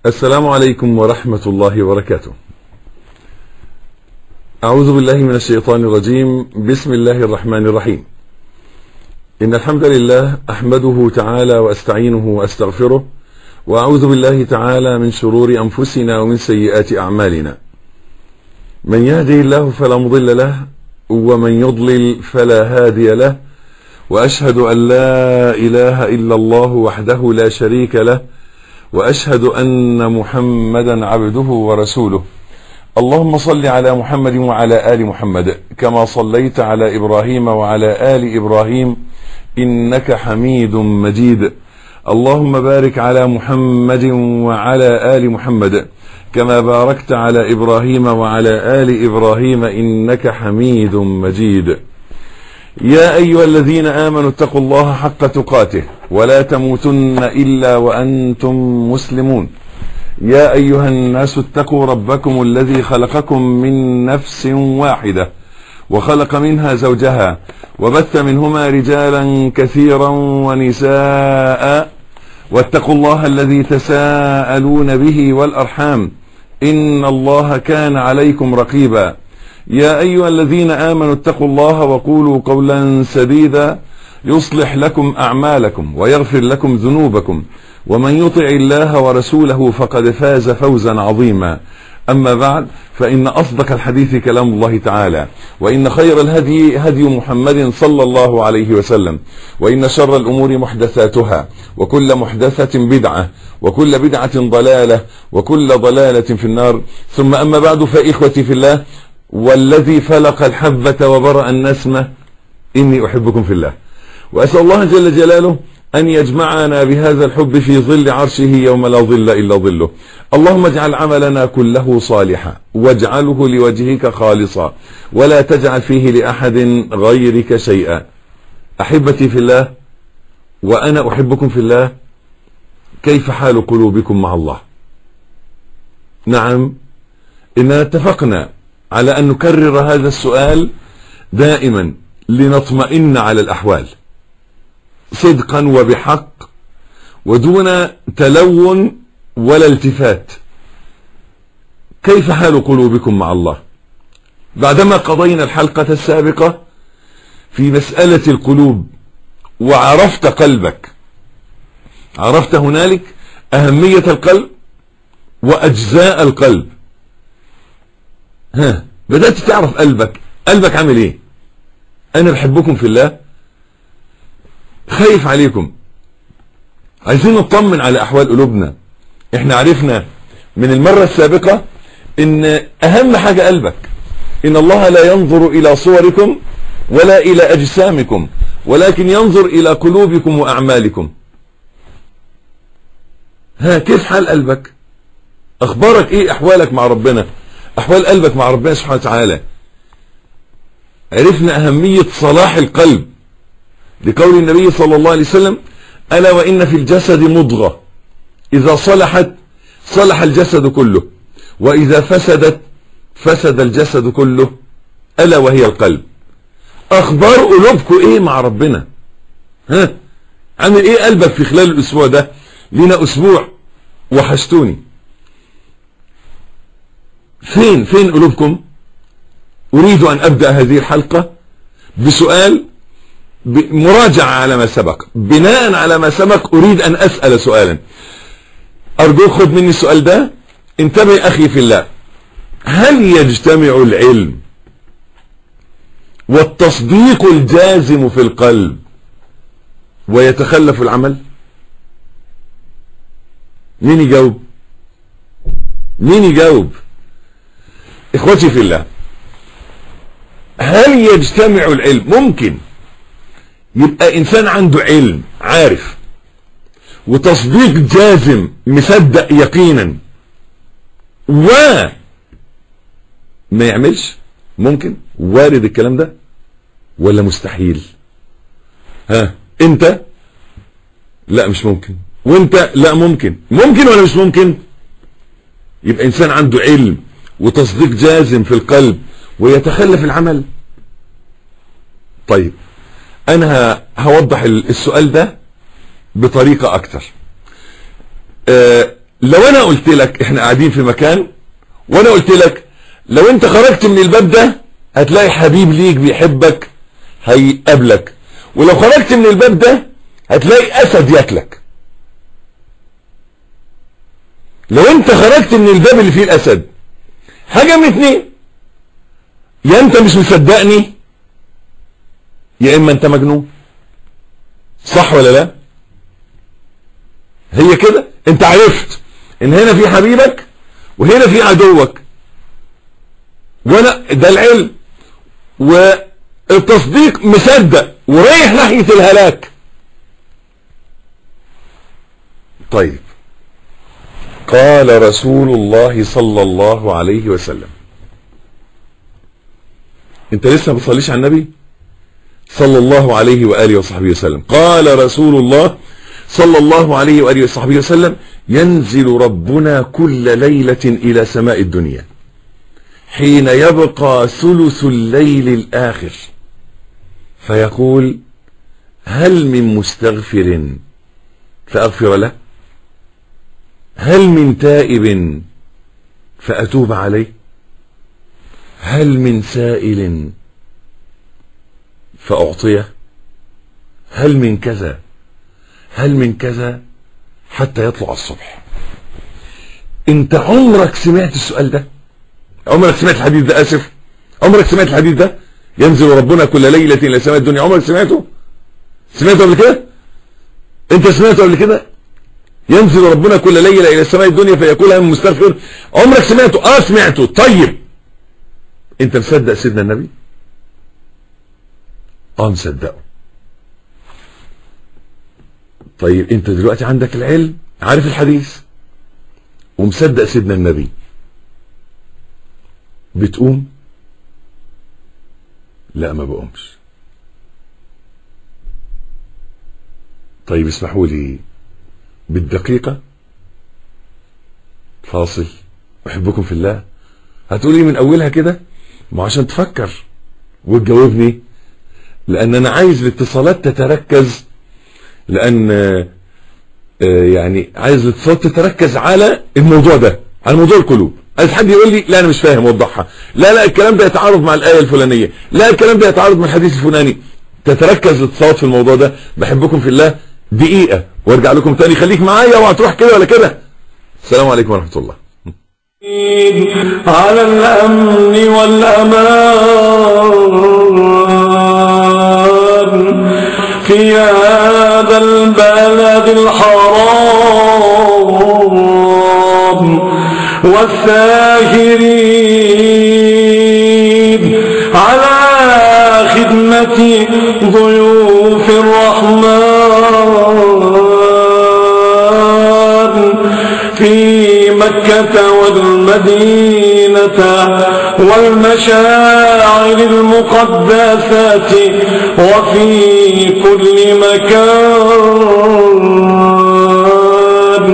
السلام عليكم ورحمة الله وبركاته أعوذ بالله من الشيطان الرجيم بسم الله الرحمن الرحيم إن الحمد لله أحمده تعالى وأستعينه وأستغفره وأعوذ بالله تعالى من شرور أنفسنا ومن سيئات أعمالنا من يهده الله فلا مضل له ومن يضلل فلا هادي له وأشهد أن لا إله إلا الله وحده لا شريك له وأشهد أن محمدا عبده ورسوله اللهم صل على محمد وعلى آل محمد كما صليت على إبراهيم وعلى آل إبراهيم إنك حميد مجيد اللهم بارك على محمد وعلى آل محمد كما باركت على إبراهيم وعلى آل إبراهيم إنك حميد مجيد يا أيها الذين آمنوا اتقوا الله حق تقاته ولا تموتن إلا وأنتم مسلمون يا أيها الناس اتقوا ربكم الذي خلقكم من نفس واحدة وخلق منها زوجها وبث منهما رجالا كثيرا ونساء واتقوا الله الذي تساءلون به والأرحام إن الله كان عليكم رقيبا يا أيها الذين آمنوا اتقوا الله وقولوا قولا سديدا يصلح لكم أعمالكم ويغفر لكم ذنوبكم ومن يطع الله ورسوله فقد فاز فوزا عظيما أما بعد فإن أصدق الحديث كلام الله تعالى وإن خير الهدي هدي محمد صلى الله عليه وسلم وإن شر الأمور محدثاتها وكل محدثة بدعة وكل بدعة ضلالة وكل ضلالة في النار ثم أما بعد فإخوتي في الله والذي فلق الحبة وبرأ النسمة إني أحبكم في الله وأسأل الله جل جلاله أن يجمعنا بهذا الحب في ظل عرشه يوم لا ظل إلا ظله اللهم اجعل عملنا كله صالحا واجعله لوجهك خالصا ولا تجعل فيه لأحد غيرك شيئا أحبتي في الله وأنا أحبكم في الله كيف حال قلوبكم مع الله نعم إننا اتفقنا على أن نكرر هذا السؤال دائما لنطمئن على الأحوال صدقا وبحق ودون تلون ولا التفات كيف حال قلوبكم مع الله بعدما قضينا الحلقة السابقة في مسألة القلوب وعرفت قلبك عرفت هنالك أهمية القلب وأجزاء القلب ها بدأت تعرف قلبك قلبك عامل ايه انا بحبكم في الله خايف عليكم عايزين نطمن على احوال قلوبنا احنا عرفنا من المرة السابقة ان اهم حاجة قلبك ان الله لا ينظر الى صوركم ولا الى اجسامكم ولكن ينظر الى قلوبكم واعمالكم ها كيف حال قلبك اخبارك ايه احوالك مع ربنا احوال قلبك مع ربنا سبحانه وتعالى عرفنا اهمية صلاح القلب لقول النبي صلى الله عليه وسلم الا وان في الجسد مضغة اذا صلحت صلح الجسد كله واذا فسدت فسد الجسد كله الا وهي القلب اخبار قلوبكم ايه مع ربنا ها عامل ايه قلبك في خلال الاسبوع ده لنا اسبوع وحشتوني فين فين قلوبكم اريد ان ابدأ هذه الحلقة بسؤال مراجعة على ما سبق بناء على ما سبق اريد ان اسأل سؤالا ارجوك خد مني السؤال ده انتبه اخي في الله هل يجتمع العلم والتصديق الجازم في القلب ويتخلف العمل مين يجاوب مين يجاوب اخوتي في الله هل يجتمع العلم ممكن يبقى انسان عنده علم عارف وتصديق جازم مصدق يقينا و ما يعملش ممكن وارد الكلام ده ولا مستحيل ها انت لا مش ممكن وانت لا ممكن ممكن ولا مش ممكن يبقى انسان عنده علم وتصديق جازم في القلب ويتخلف العمل طيب انا هوضح السؤال ده بطريقة اكتر أه لو انا قلت لك احنا قاعدين في مكان وانا قلت لك لو انت خرجت من الباب ده هتلاقي حبيب ليك بيحبك هيقابلك ولو خرجت من الباب ده هتلاقي اسد ياكلك لو انت خرجت من الباب اللي فيه الاسد حاجة من اتنين يا انت مش مصدقني يا اما انت مجنون صح ولا لا هي كده انت عرفت ان هنا في حبيبك وهنا في عدوك وانا ده العلم والتصديق مصدق ورايح ناحية الهلاك طيب قال رسول الله صلى الله عليه وسلم انت لسه ما بتصليش على النبي صلى الله عليه وآله وصحبه وسلم قال رسول الله صلى الله عليه وآله وصحبه وسلم ينزل ربنا كل ليلة إلى سماء الدنيا حين يبقى ثلث الليل الآخر فيقول هل من مستغفر فأغفر له هل من تائب فأتوب عليه هل من سائل فأعطيه هل من كذا هل من كذا حتى يطلع الصبح انت عمرك سمعت السؤال ده عمرك سمعت الحديث ده اسف عمرك سمعت الحديث ده ينزل ربنا كل ليلة الى سماء الدنيا عمرك سمعته سمعته قبل كده انت سمعته قبل كده ينزل ربنا كل ليلة الى سماء الدنيا فيقول من مستغفر عمرك سمعته اه سمعته طيب انت مصدق سيدنا النبي اه مصدقه طيب انت دلوقتي عندك العلم عارف الحديث ومصدق سيدنا النبي بتقوم لا ما بقومش طيب اسمحوا لي بالدقيقة فاصل أحبكم في الله هتقولي من أولها كده ما عشان تفكر وتجاوبني لأن أنا عايز الاتصالات تتركز لأن يعني عايز الاتصالات تتركز على الموضوع ده على موضوع القلوب عايز حد يقول لي لا أنا مش فاهم وضحها لا لا الكلام ده يتعارض مع الآية الفلانية لا الكلام ده يتعارض مع الحديث الفلاني تتركز الاتصالات في الموضوع ده بحبكم في الله دقيقة وارجع لكم تاني خليك معايا وهتروح كده ولا كده السلام عليكم ورحمة الله على الأمن والأمان في هذا البلد الحرام والساهرين على خدمة ضيوف الرحمن في مكة والمدينة والمشاعر المقدسات وفي كل مكان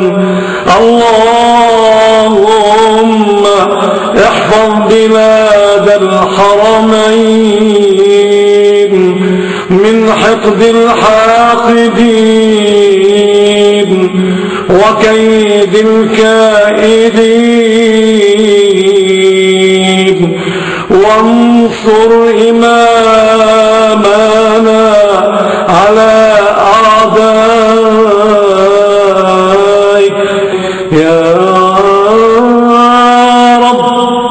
اللهم احفظ بلاد الحرمين من حقد الحاقدين وكيد الكائدين وانصر إمامنا على أعدائك يا رب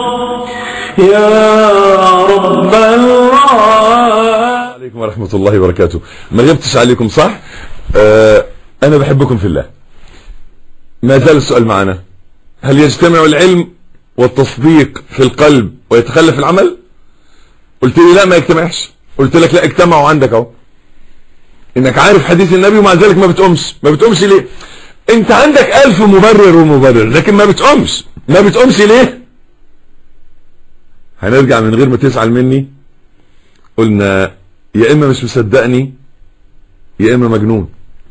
يا رب العالمين عليكم ورحمة الله وبركاته ما غبتش عليكم صح آه أنا بحبكم في الله ما زال السؤال معنا هل يجتمع العلم والتصديق في القلب ويتخلف العمل قلت لي لا ما يجتمعش قلت لك لا اجتمعوا عندك اهو انك عارف حديث النبي ومع ذلك ما بتقومش ما بتقومش ليه انت عندك الف مبرر ومبرر لكن ما بتقومش ما بتقومش ليه هنرجع من غير ما تزعل مني قلنا يا اما مش مصدقني يا اما مجنون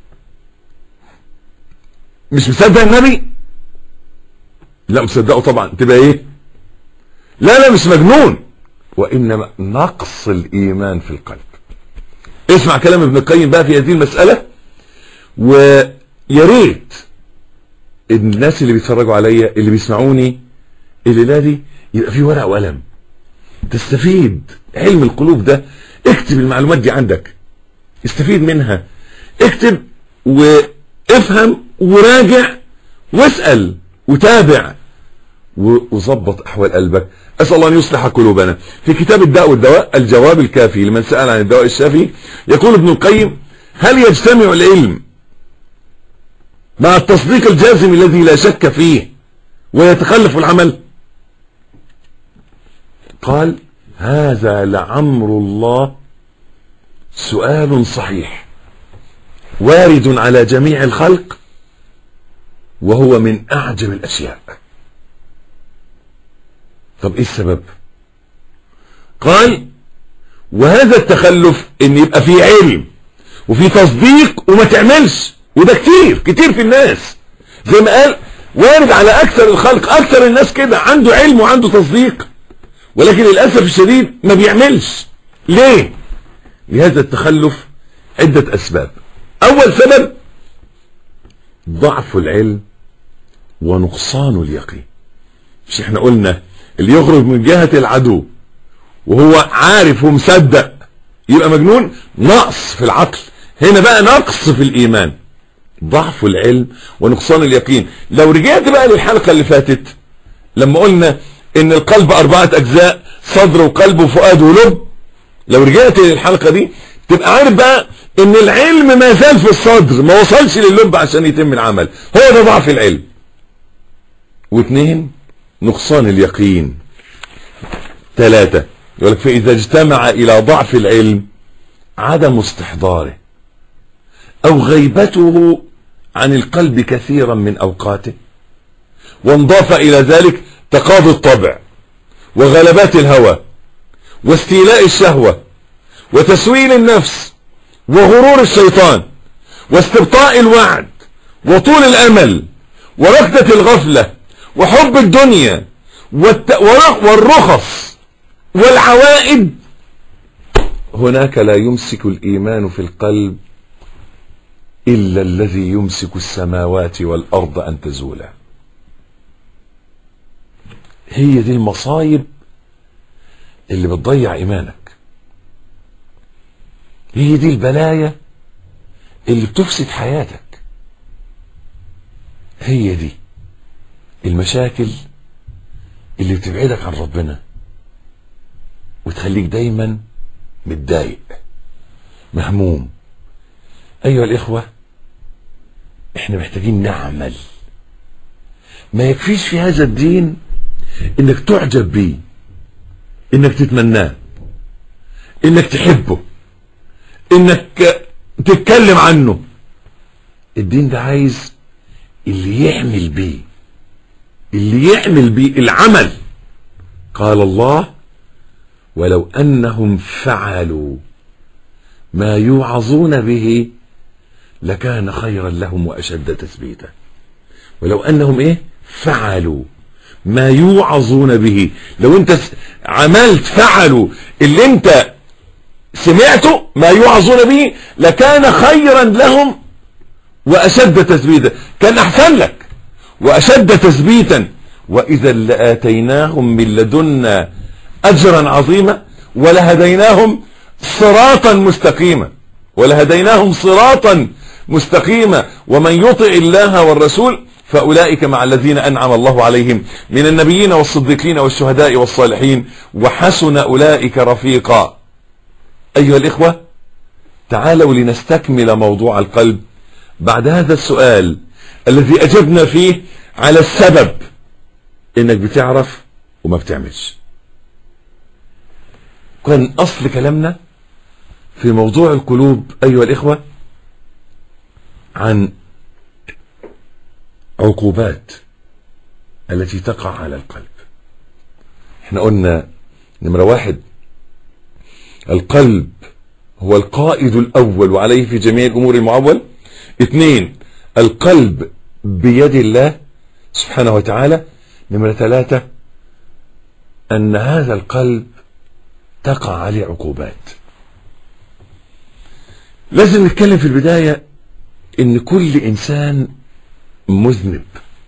مش مصدق النبي لا مصدقه طبعا تبقى ايه لا لا مش مجنون وانما نقص الايمان في القلب اسمع كلام ابن القيم بقى في هذه المسألة ويا ريت الناس اللي بيتفرجوا عليا اللي بيسمعوني الليله دي يبقى في ورقه وقلم تستفيد علم القلوب ده اكتب المعلومات دي عندك استفيد منها اكتب وافهم وراجع واسال وتابع و- وظبط احوال قلبك اسال الله ان يصلح قلوبنا في كتاب الداء والدواء الجواب الكافي لمن سال عن الدواء الشافي يقول ابن القيم هل يجتمع العلم مع التصديق الجازم الذي لا شك فيه ويتخلف العمل قال هذا لعمر الله سؤال صحيح وارد على جميع الخلق وهو من اعجب الاشياء طب ايه السبب قال وهذا التخلف ان يبقى في علم وفي تصديق وما تعملش وده كتير كتير في الناس زي ما قال وارد على اكثر الخلق اكثر الناس كده عنده علم وعنده تصديق ولكن للاسف الشديد ما بيعملش ليه لهذا التخلف عدة اسباب اول سبب ضعف العلم ونقصان اليقين مش احنا قلنا اللي يخرج من جهة العدو وهو عارف ومصدق يبقى مجنون نقص في العقل هنا بقى نقص في الايمان ضعف العلم ونقصان اليقين لو رجعت بقى للحلقة اللي فاتت لما قلنا ان القلب اربعة اجزاء صدر وقلب وفؤاد ولب لو رجعت للحلقة دي تبقى عارف بقى ان العلم ما زال في الصدر ما وصلش للب عشان يتم العمل هو ده ضعف العلم واثنين نقصان اليقين ثلاثة يقول لك فإذا اجتمع إلى ضعف العلم عدم استحضاره أو غيبته عن القلب كثيرا من أوقاته وانضاف إلى ذلك تقاضي الطبع وغلبات الهوى واستيلاء الشهوة وتسويل النفس وغرور الشيطان واستبطاء الوعد وطول الأمل وركدة الغفلة وحب الدنيا والت... ور- والرخص والعوائد هناك لا يمسك الإيمان في القلب إلا الذي يمسك السماوات والأرض أن تزولا هي دي المصايب اللي بتضيع إيمانك هي دي البلايا اللي بتفسد حياتك هي دي المشاكل اللي بتبعدك عن ربنا وتخليك دايما متضايق مهموم ايها الاخوه احنا محتاجين نعمل ما يكفيش في هذا الدين انك تعجب بيه انك تتمناه انك تحبه انك تتكلم عنه الدين ده عايز اللي يعمل بيه اللي يعمل بيه العمل قال الله ولو انهم فعلوا ما يوعظون به لكان خيرا لهم واشد تثبيتا ولو انهم ايه فعلوا ما يوعظون به لو انت س- عملت فعلوا اللي انت سمعته ما يوعظون به لكان خيرا لهم واشد تثبيتا كان احسن لك واشد تثبيتا واذا لاتيناهم من لدنا اجرا عظيما ولهديناهم صراطا مستقيما ولهديناهم صراطا مستقيما ومن يطع الله والرسول فاولئك مع الذين انعم الله عليهم من النبيين والصديقين والشهداء والصالحين وحسن اولئك رفيقا ايها الاخوه تعالوا لنستكمل موضوع القلب بعد هذا السؤال الذي اجبنا فيه على السبب انك بتعرف وما بتعملش كان اصل كلامنا في موضوع القلوب ايها الاخوه عن عقوبات التي تقع على القلب احنا قلنا نمرة واحد القلب هو القائد الاول وعليه في جميع الامور المعول اثنين القلب بيد الله سبحانه وتعالى نمرة ثلاثة ان هذا القلب تقع عليه عقوبات لازم نتكلم في البداية ان كل انسان مذنب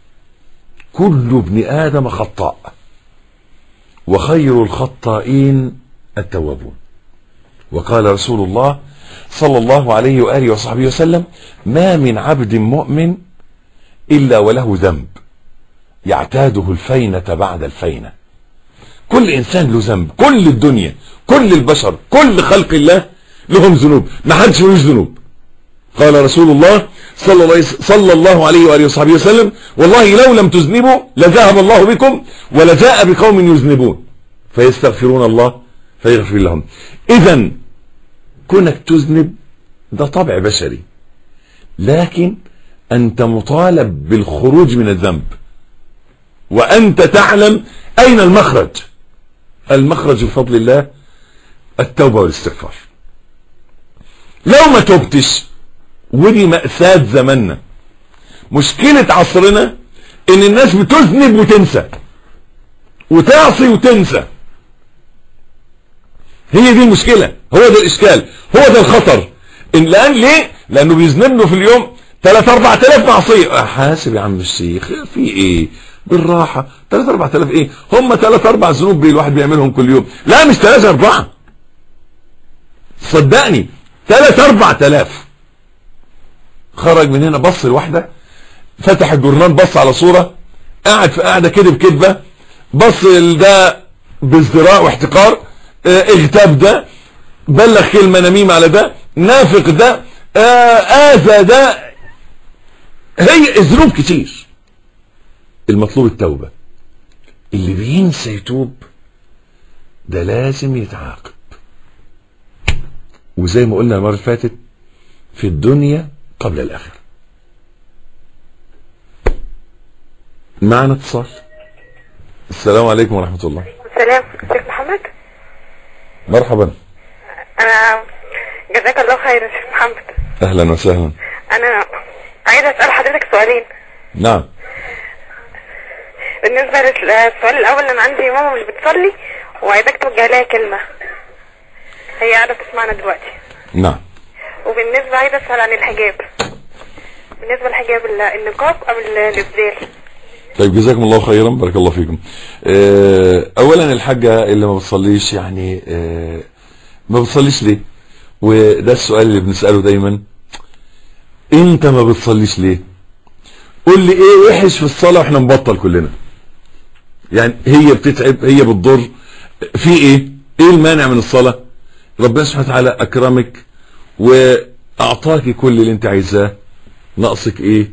كل ابن آدم خطاء وخير الخطائين التوابون وقال رسول الله صلى الله عليه وآله وصحبه وسلم ما من عبد مؤمن إلا وله ذنب يعتاده الفينة بعد الفينة كل إنسان له ذنب كل الدنيا كل البشر كل خلق الله لهم ذنوب ما حدش ملوش ذنوب قال رسول الله صلى الله, صلى الله عليه وآله وصحبه وسلم والله لو لم تذنبوا لذهب الله بكم ولجاء بقوم يذنبون فيستغفرون الله فيغفر لهم إذا كونك تذنب ده طبع بشري لكن أنت مطالب بالخروج من الذنب وأنت تعلم أين المخرج المخرج بفضل الله التوبة والاستغفار لو ما تبتش ودي مأساة زماننا مشكلة عصرنا ان الناس بتذنب وتنسى وتعصي وتنسى هي دي المشكلة هو ده الاشكال هو ده الخطر إن لان ليه لانه بيذنب له في اليوم 3 4000 معصية حاسب يا عم الشيخ في ايه بالراحة 3 4000 ايه هم 3 4 ذنوب الواحد بيعملهم كل يوم لا مش 3 4 صدقني 3 4000 خرج من هنا بص الواحدة فتح الجورنال بص على صورة قاعد في قاعدة كده بكذبة بص ده بازدراء واحتقار اه اغتاب ده بلغ كلمة نميمة على ده نافق ده اه آذى ده هي ذنوب كتير المطلوب التوبة اللي بينسى يتوب ده لازم يتعاقب وزي ما قلنا المرة اللي فاتت في الدنيا قبل الآخرة معنا اتصال السلام عليكم ورحمة الله السلام شيخ محمد مرحبا انا جزاك الله خير يا شيخ محمد أهلا وسهلا انا عايزه اسال حضرتك سؤالين نعم بالنسبه للسؤال الاول انا عندي ماما مش بتصلي وعايزاك توجه لها كلمه هي قاعده بتسمعنا دلوقتي نعم وبالنسبه عايزه اسال عن الحجاب بالنسبه للحجاب ال- النقاب او الابدال طيب جزاكم الله خيرا بارك الله فيكم آه، اولا الحاجة اللي ما بتصليش يعني آه، ما بتصليش ليه وده السؤال اللي بنسأله دايما انت ما بتصليش ليه قول لي ايه وحش في الصلاة واحنا نبطل كلنا يعني هي بتتعب هي بتضر في ايه ايه المانع من الصلاة ربنا سبحانه وتعالى اكرمك واعطاك كل اللي انت عايزاه ناقصك ايه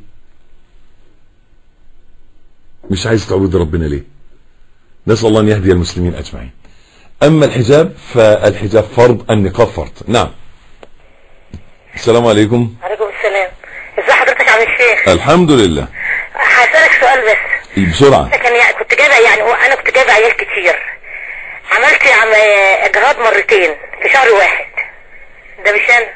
مش عايز تعبد ربنا ليه نسأل الله أن يهدي المسلمين أجمعين أما الحجاب فالحجاب فرض النقاب فرض نعم السلام عليكم عليكم السلام ازي حضرتك عم الشيخ الحمد لله هسألك سؤال بس بسرعة كان يعني كنت جايبه يعني هو انا كنت جايبه عيال كتير عملت عم اجهاض مرتين في شهر واحد ده مش انا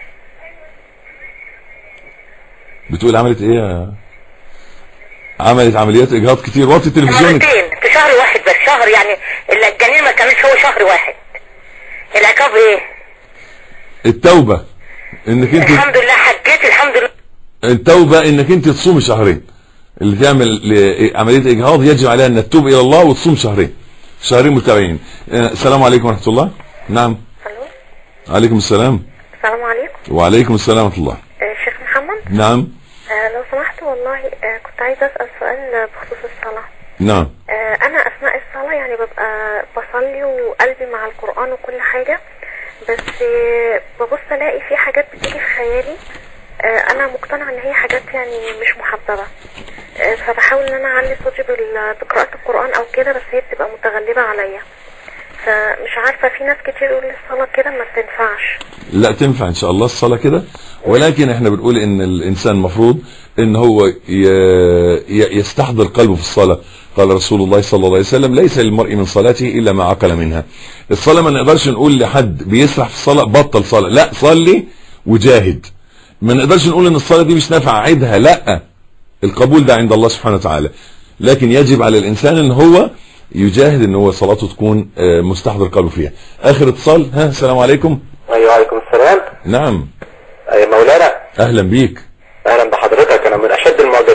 بتقول عملت ايه يا- عملت عمليات اجهاض كتير وقت التلفزيون مرتين في شهر واحد بس شهر يعني الجنين ما كانش هو شهر واحد العقاب ايه التوبة انك انت الحمد لله حجيت الحمد لله التوبة انك انت تصوم شهرين اللي تعمل ل- عملية اجهاض يجب عليها ان تتوب الى الله وتصوم شهرين شهرين متابعين آه، السلام عليكم ورحمة الله نعم الو عليكم السلام السلام عليكم وعليكم السلام ورحمة الله آه، شيخ محمد نعم آه، لو سمحت والله آه، كنت عايزه اسال سؤال بخصوص الصلاه نعم آه، انا اثناء الصلاه يعني ببقى بصلي وقلبي مع القران وكل حاجه بس آه، ببص الاقي في حاجات بتيجي في خيالي آه، انا مقتنعه ان هي حاجات يعني مش محببه آه، فبحاول ان انا اعلي صوتي بال- بقراءه القران او كده بس هي بتبقى متغلبه عليا فمش عارفه في ناس كتير يقول لي الصلاه كده ما بتنفعش لا تنفع ان شاء الله الصلاة كده ولكن احنا بنقول ان الانسان مفروض ان هو ي- ي- يستحضر قلبه في الصلاة قال رسول الله صلى الله عليه وسلم ليس للمرء من صلاته الا ما عقل منها الصلاة ما نقدرش نقول لحد بيسرح في الصلاة بطل صلاة لا صلي وجاهد ما نقدرش نقول ان الصلاة دي مش نافعة عيدها لا القبول ده عند الله سبحانه وتعالى لكن يجب على الانسان ان هو يجاهد ان هو صلاته تكون آه، مستحضر قلبه فيها اخر اتصال ها السلام عليكم ايوه عليكم السلام نعم اي مولانا اهلا بيك اهلا بحضرتك انا من اشد المعجبين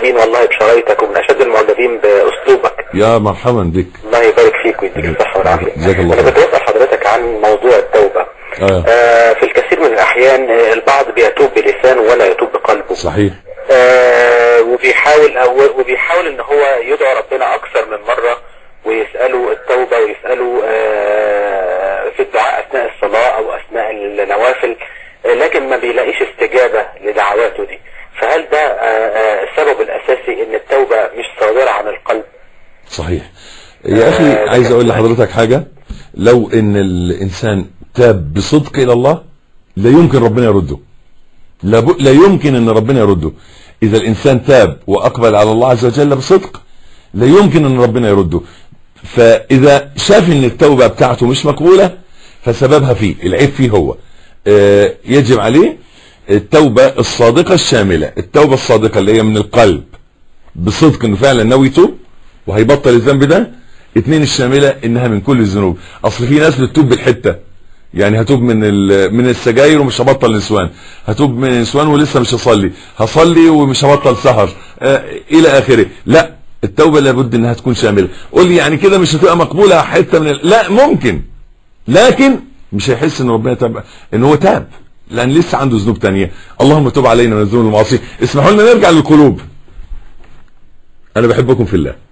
المعجبين والله بشرايطك ومن اشد المعجبين باسلوبك يا مرحبا بك الله يبارك فيك ويديك الصحه والعافيه جزاك الله انا خير. كنت بسال حضرتك عن موضوع التوبه آه. آه في الكثير من الاحيان آه، البعض بيتوب بلسانه ولا يتوب بقلبه صحيح آه وبيحاول أو وبيحاول ان هو يدعو ربنا اكثر من مرة ويسأله التوبة ويسأله آه في الدعاء اثناء الصلاة او اثناء النوافل آه لكن ما بيلاقيش استجابة لدعواته دي فهل ده آه آه السبب الاساسي ان التوبة مش صادرة عن القلب صحيح يا اخي آه، عايز اقول لحضرتك حاجة لو ان الانسان تاب بصدق الى الله لا يمكن ربنا يرده لا, ب... لا يمكن ان ربنا يرده اذا الانسان تاب واقبل على الله عز وجل بصدق لا يمكن ان ربنا يرده فاذا شاف ان التوبة بتاعته مش مقبولة فسببها فيه العيب فيه هو آه، يجب عليه التوبة الصادقة الشاملة التوبة الصادقة اللي هي من القلب بصدق انه فعلا ناوي يتوب وهيبطل الذنب ده اتنين الشاملة انها من كل الذنوب اصل في ناس بتتوب بالحتة يعني هتوب من ال- من السجاير ومش هبطل نسوان هتوب من النسوان ولسه مش هصلي هصلي ومش هبطل سهر آه الى اخره لا التوبة لابد انها تكون شاملة قول لي يعني كده مش هتبقى مقبولة حتة من ال... لا ممكن لكن مش هيحس ان ربنا تاب ان هو تاب لان لسه عنده ذنوب تانية اللهم تب علينا من الذنوب والمعاصي اسمحوا لنا نرجع للقلوب انا بحبكم في الله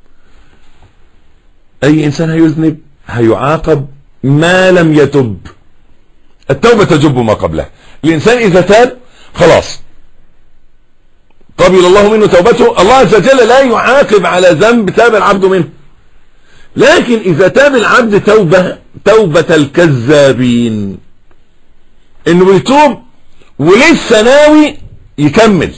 اي انسان هيذنب هيعاقب ما لم يتب التوبة تجب ما قبلها الانسان اذا تاب خلاص قبل الله منه توبته الله عز وجل لا يعاقب على ذنب تاب العبد منه لكن اذا تاب العبد توبة توبة الكذابين انه بيتوب ولسه ناوي يكمل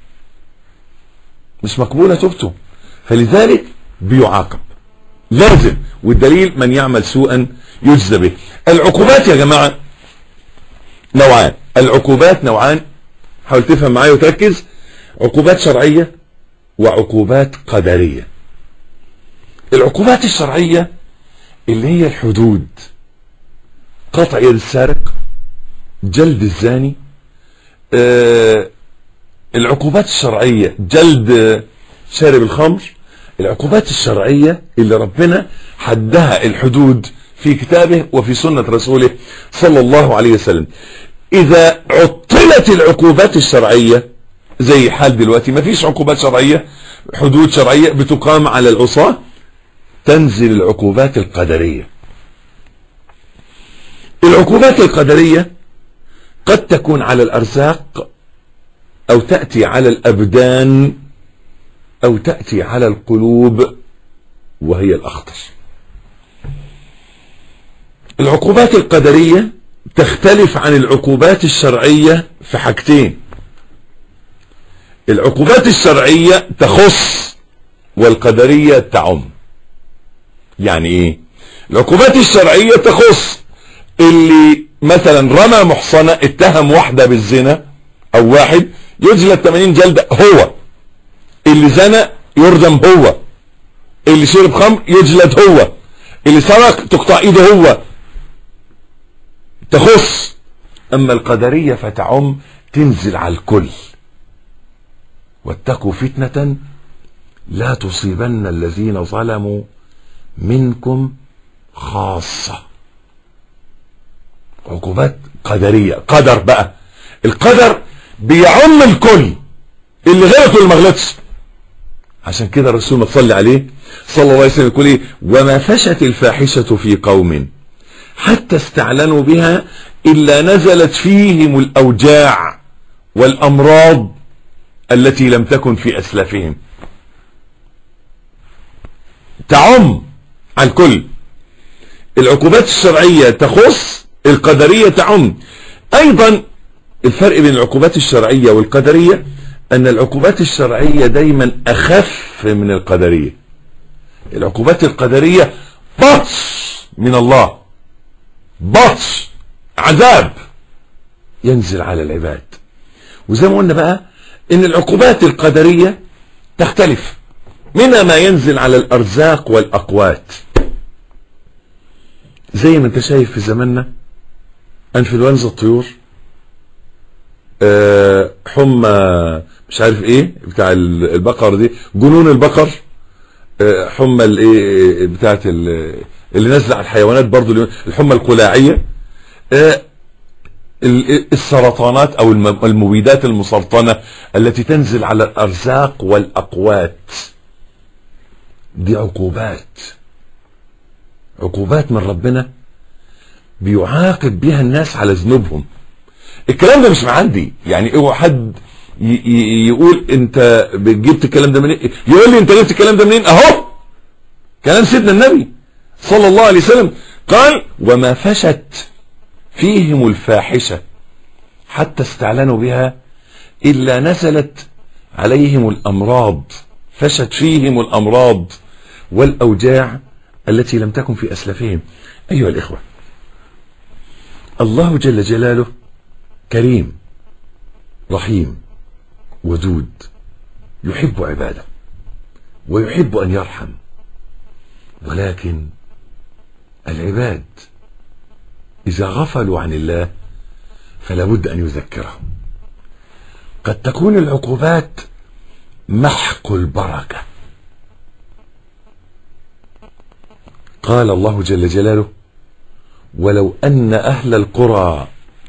مش مقبولة توبته فلذلك بيعاقب لازم والدليل من يعمل سوءا يجزى به العقوبات يا جماعة نوعان العقوبات نوعان حاول تفهم معايا وتركز عقوبات شرعية وعقوبات قدرية العقوبات الشرعية اللي هي الحدود قطع يد السارق جلد الزاني آه العقوبات الشرعية جلد شارب الخمر العقوبات الشرعية اللي ربنا حدها الحدود في كتابه وفي سنة رسوله صلى الله عليه وسلم إذا عطلت العقوبات الشرعية زي حال دلوقتي ما فيش عقوبات شرعية حدود شرعية بتقام على العصاة تنزل العقوبات القدرية العقوبات القدرية قد تكون على الأرزاق أو تأتي على الأبدان أو تأتي على القلوب وهي الأخطر العقوبات القدرية تختلف عن العقوبات الشرعية في حاجتين العقوبات الشرعية تخص والقدرية تعم يعني ايه العقوبات الشرعية تخص اللي مثلا رمى محصنة اتهم واحدة بالزنا او واحد يجلد 80 جلدة هو اللي زنى يرجم هو اللي شرب خمر يجلد هو اللي سرق تقطع ايده هو تخص اما القدرية فتعم تنزل على الكل واتقوا فتنة لا تصيبن الذين ظلموا منكم خاصة عقوبات قدرية قدر بقى القدر بيعم الكل اللي غلط واللي ما غلطش عشان كده الرسول ما تصلي عليه صلى الله عليه وسلم يقول ايه وما فشت الفاحشة في قوم حتى استعلنوا بها إلا نزلت فيهم الأوجاع والأمراض التي لم تكن في أسلافهم تعم على الكل العقوبات الشرعية تخص القدرية تعم أيضا الفرق بين العقوبات الشرعية والقدرية أن العقوبات الشرعية دايما أخف من القدرية العقوبات القدرية بطش من الله بطش عذاب ينزل على العباد وزي ما قلنا بقى ان العقوبات القدرية تختلف منها ما ينزل على الارزاق والاقوات زي ما انت شايف في زماننا انفلونزا الطيور آه، حمى مش عارف ايه بتاع ال- البقر دي جنون البقر آه، حمى الايه بتاعت ال- اللي نازله على الحيوانات برضو اللي- الحمى القلاعيه آه، ال- السرطانات او الم- المبيدات المسرطنه التي تنزل على الارزاق والاقوات دي عقوبات عقوبات من ربنا بيعاقب بها الناس على ذنوبهم الكلام ده مش من عندي يعني اوعى حد ي- ي- يقول انت جبت الكلام ده منين يقول لي انت جبت الكلام ده منين اهو كلام سيدنا النبي صلى الله عليه وسلم قال وما فشت فيهم الفاحشة حتى استعلنوا بها إلا نزلت عليهم الأمراض فشت فيهم الأمراض والأوجاع التي لم تكن في أسلافهم أيها الإخوة الله جل جلاله كريم رحيم ودود يحب عباده ويحب أن يرحم ولكن العباد إذا غفلوا عن الله فلا بد أن يذكرهم قد تكون العقوبات محق البركة قال الله جل جلاله ولو أن أهل القرى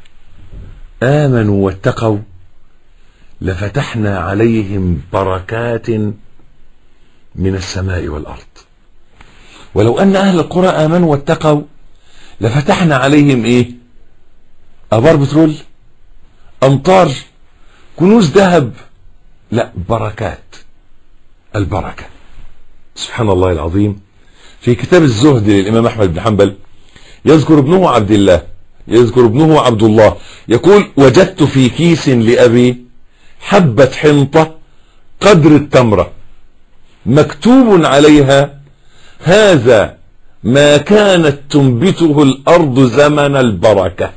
آمنوا واتقوا لفتحنا عليهم بركات من السماء والأرض ولو أن أهل القرى آمنوا واتقوا لفتحنا عليهم إيه أبار بترول أمطار كنوز ذهب لا بركات البركة سبحان الله العظيم في كتاب الزهد للإمام أحمد بن حنبل يذكر ابنه عبد الله يذكر ابنه عبد الله يقول وجدت في كيس لأبي حبة حنطة قدر التمرة مكتوب عليها هذا ما كانت تنبته الأرض زمن البركة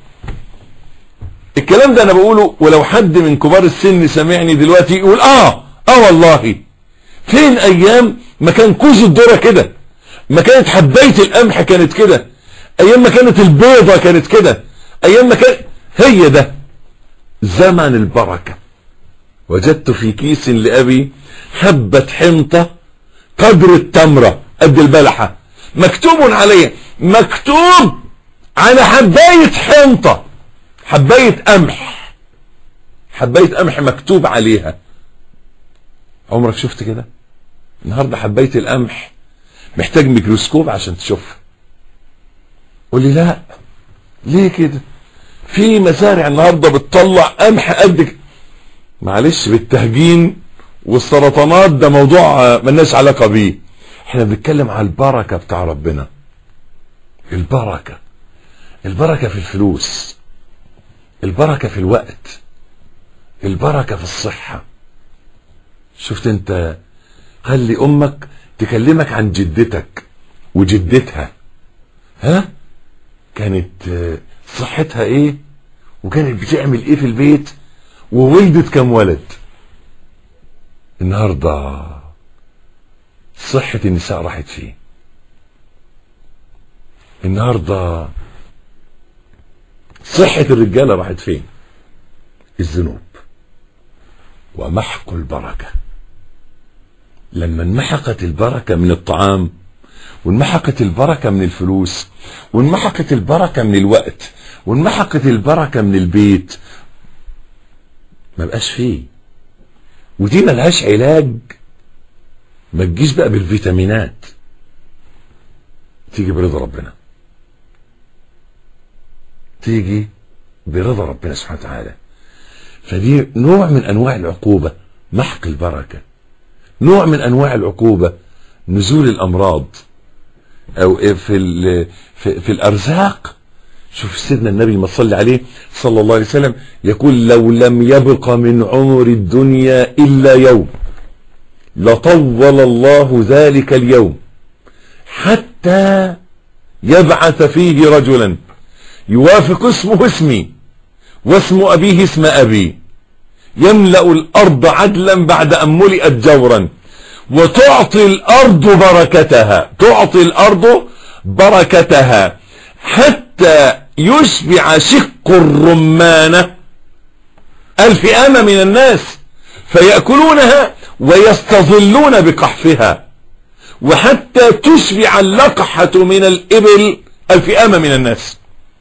الكلام ده أنا بقوله ولو حد من كبار السن سمعني دلوقتي يقول آه آه والله فين أيام ما كان كوز الذرة كده ما كانت حباية القمح كانت كده أيام ما كانت البيضة كانت كده أيام ما كان هي ده زمن البركة وجدت في كيس لأبي حبة حنطة قدر التمرة قد البلحة مكتوب عليها مكتوب على حباية حنطة حباية قمح حباية قمح مكتوب عليها عمرك شفت كده النهاردة حباية القمح محتاج ميكروسكوب عشان تشوفها قول لي لا ليه كده في مزارع النهارده بتطلع قمح قد كده معلش بالتهجين والسرطانات ده موضوع آه، ملناش علاقه بيه احنا بنتكلم على البركه بتاع ربنا البركه البركه في الفلوس البركه في الوقت البركه في الصحه شفت انت خلي امك تكلمك عن جدتك وجدتها ها كانت آه، صحتها ايه وكانت بتعمل ايه في البيت وولدت كم ولد النهارده صحة النساء راحت فيه النهارده صحة الرجالة راحت فين الذنوب ومحق البركة لما انمحقت البركة من الطعام وانمحقت البركة من الفلوس وانمحقت البركة من الوقت وانمحقت البركة من البيت ما بقاش فيه ودي ملهاش علاج ما تجيش بقى بالفيتامينات تيجي برضا ربنا تيجي برضا ربنا سبحانه وتعالى فدي نوع من انواع العقوبة محق البركة نوع من انواع العقوبة نزول الامراض او في ال- في, في الارزاق شوف سيدنا النبي ما صلي عليه صلى الله عليه وسلم يقول لو لم يبق من عمر الدنيا الا يوم لطول الله ذلك اليوم حتى يبعث فيه رجلا يوافق اسمه اسمي واسم ابيه اسم ابي يملا الارض عدلا بعد ان ملئت جورا وتعطي الارض بركتها تعطي الارض بركتها حتى يشبع شق الرمانة الفئامة من الناس فيأكلونها ويستظلون بقحفها وحتى تشبع اللقحة من الإبل الفئامة من الناس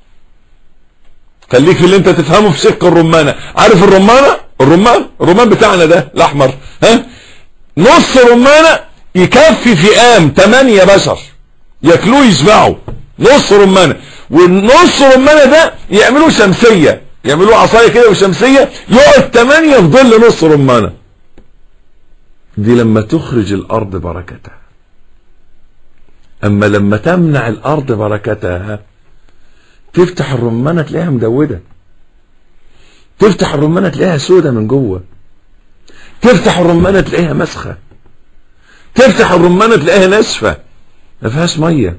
خليك في اللي انت تفهمه في شق الرمانة عارف الرمانة الرمان الرمان بتاعنا ده الاحمر ها نص رمانة يكفي فئام 8 بشر ياكلوه يشبعوا نص رمانة والنص رمانة ده يعملوا شمسية يعملوا عصاية كده وشمسية يقعد 8 في ظل نص رمانة دي لما تخرج الارض بركتها اما لما تمنع الارض بركتها تفتح الرمانة تلاقيها مدودة تفتح الرمانة تلاقيها سودة من جوه تفتح الرمانة تلاقيها مسخة تفتح الرمانة تلاقيها ناشفة ما فيهاش مية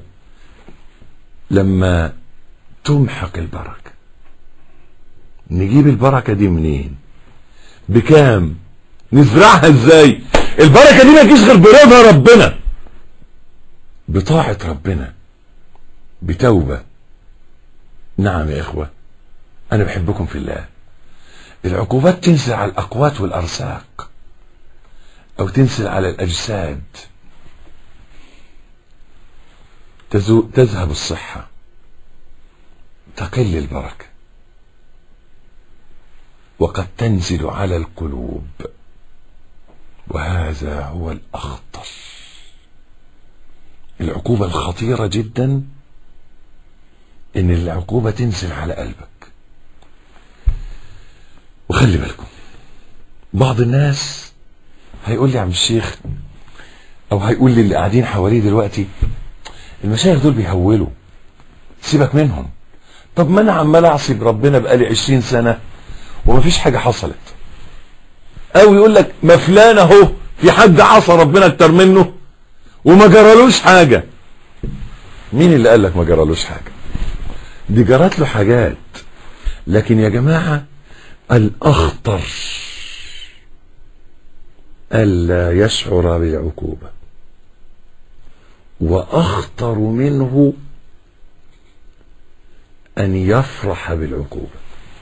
لما تمحق البركة نجيب البركة دي منين بكام نزرعها ازاي البركة دي ما تجيش غير برضا ربنا بطاعة ربنا بتوبة نعم يا إخوة أنا بحبكم في الله العقوبات تنزل على الأقوات والأرزاق أو تنزل على الأجساد تزو تذهب الصحة تقل البركة وقد تنزل على القلوب وهذا هو الأخطر العقوبة الخطيرة جدا ان العقوبة تنزل على قلبك وخلي بالكم بعض الناس هيقول لي يا عم الشيخ او هيقول لي اللي قاعدين حواليه دلوقتي المشايخ دول بيهولوا سيبك منهم طب ما انا عمال اعصي بربنا بقالي عشرين سنة ومفيش حاجة حصلت او يقول لك ما فلان اهو في حد عصى ربنا اكتر منه وما جرالوش حاجة مين اللي قال لك ما جرالوش حاجة دي جرت له حاجات لكن يا جماعة الأخطر ألا يشعر بالعقوبة وأخطر منه أن يفرح بالعقوبة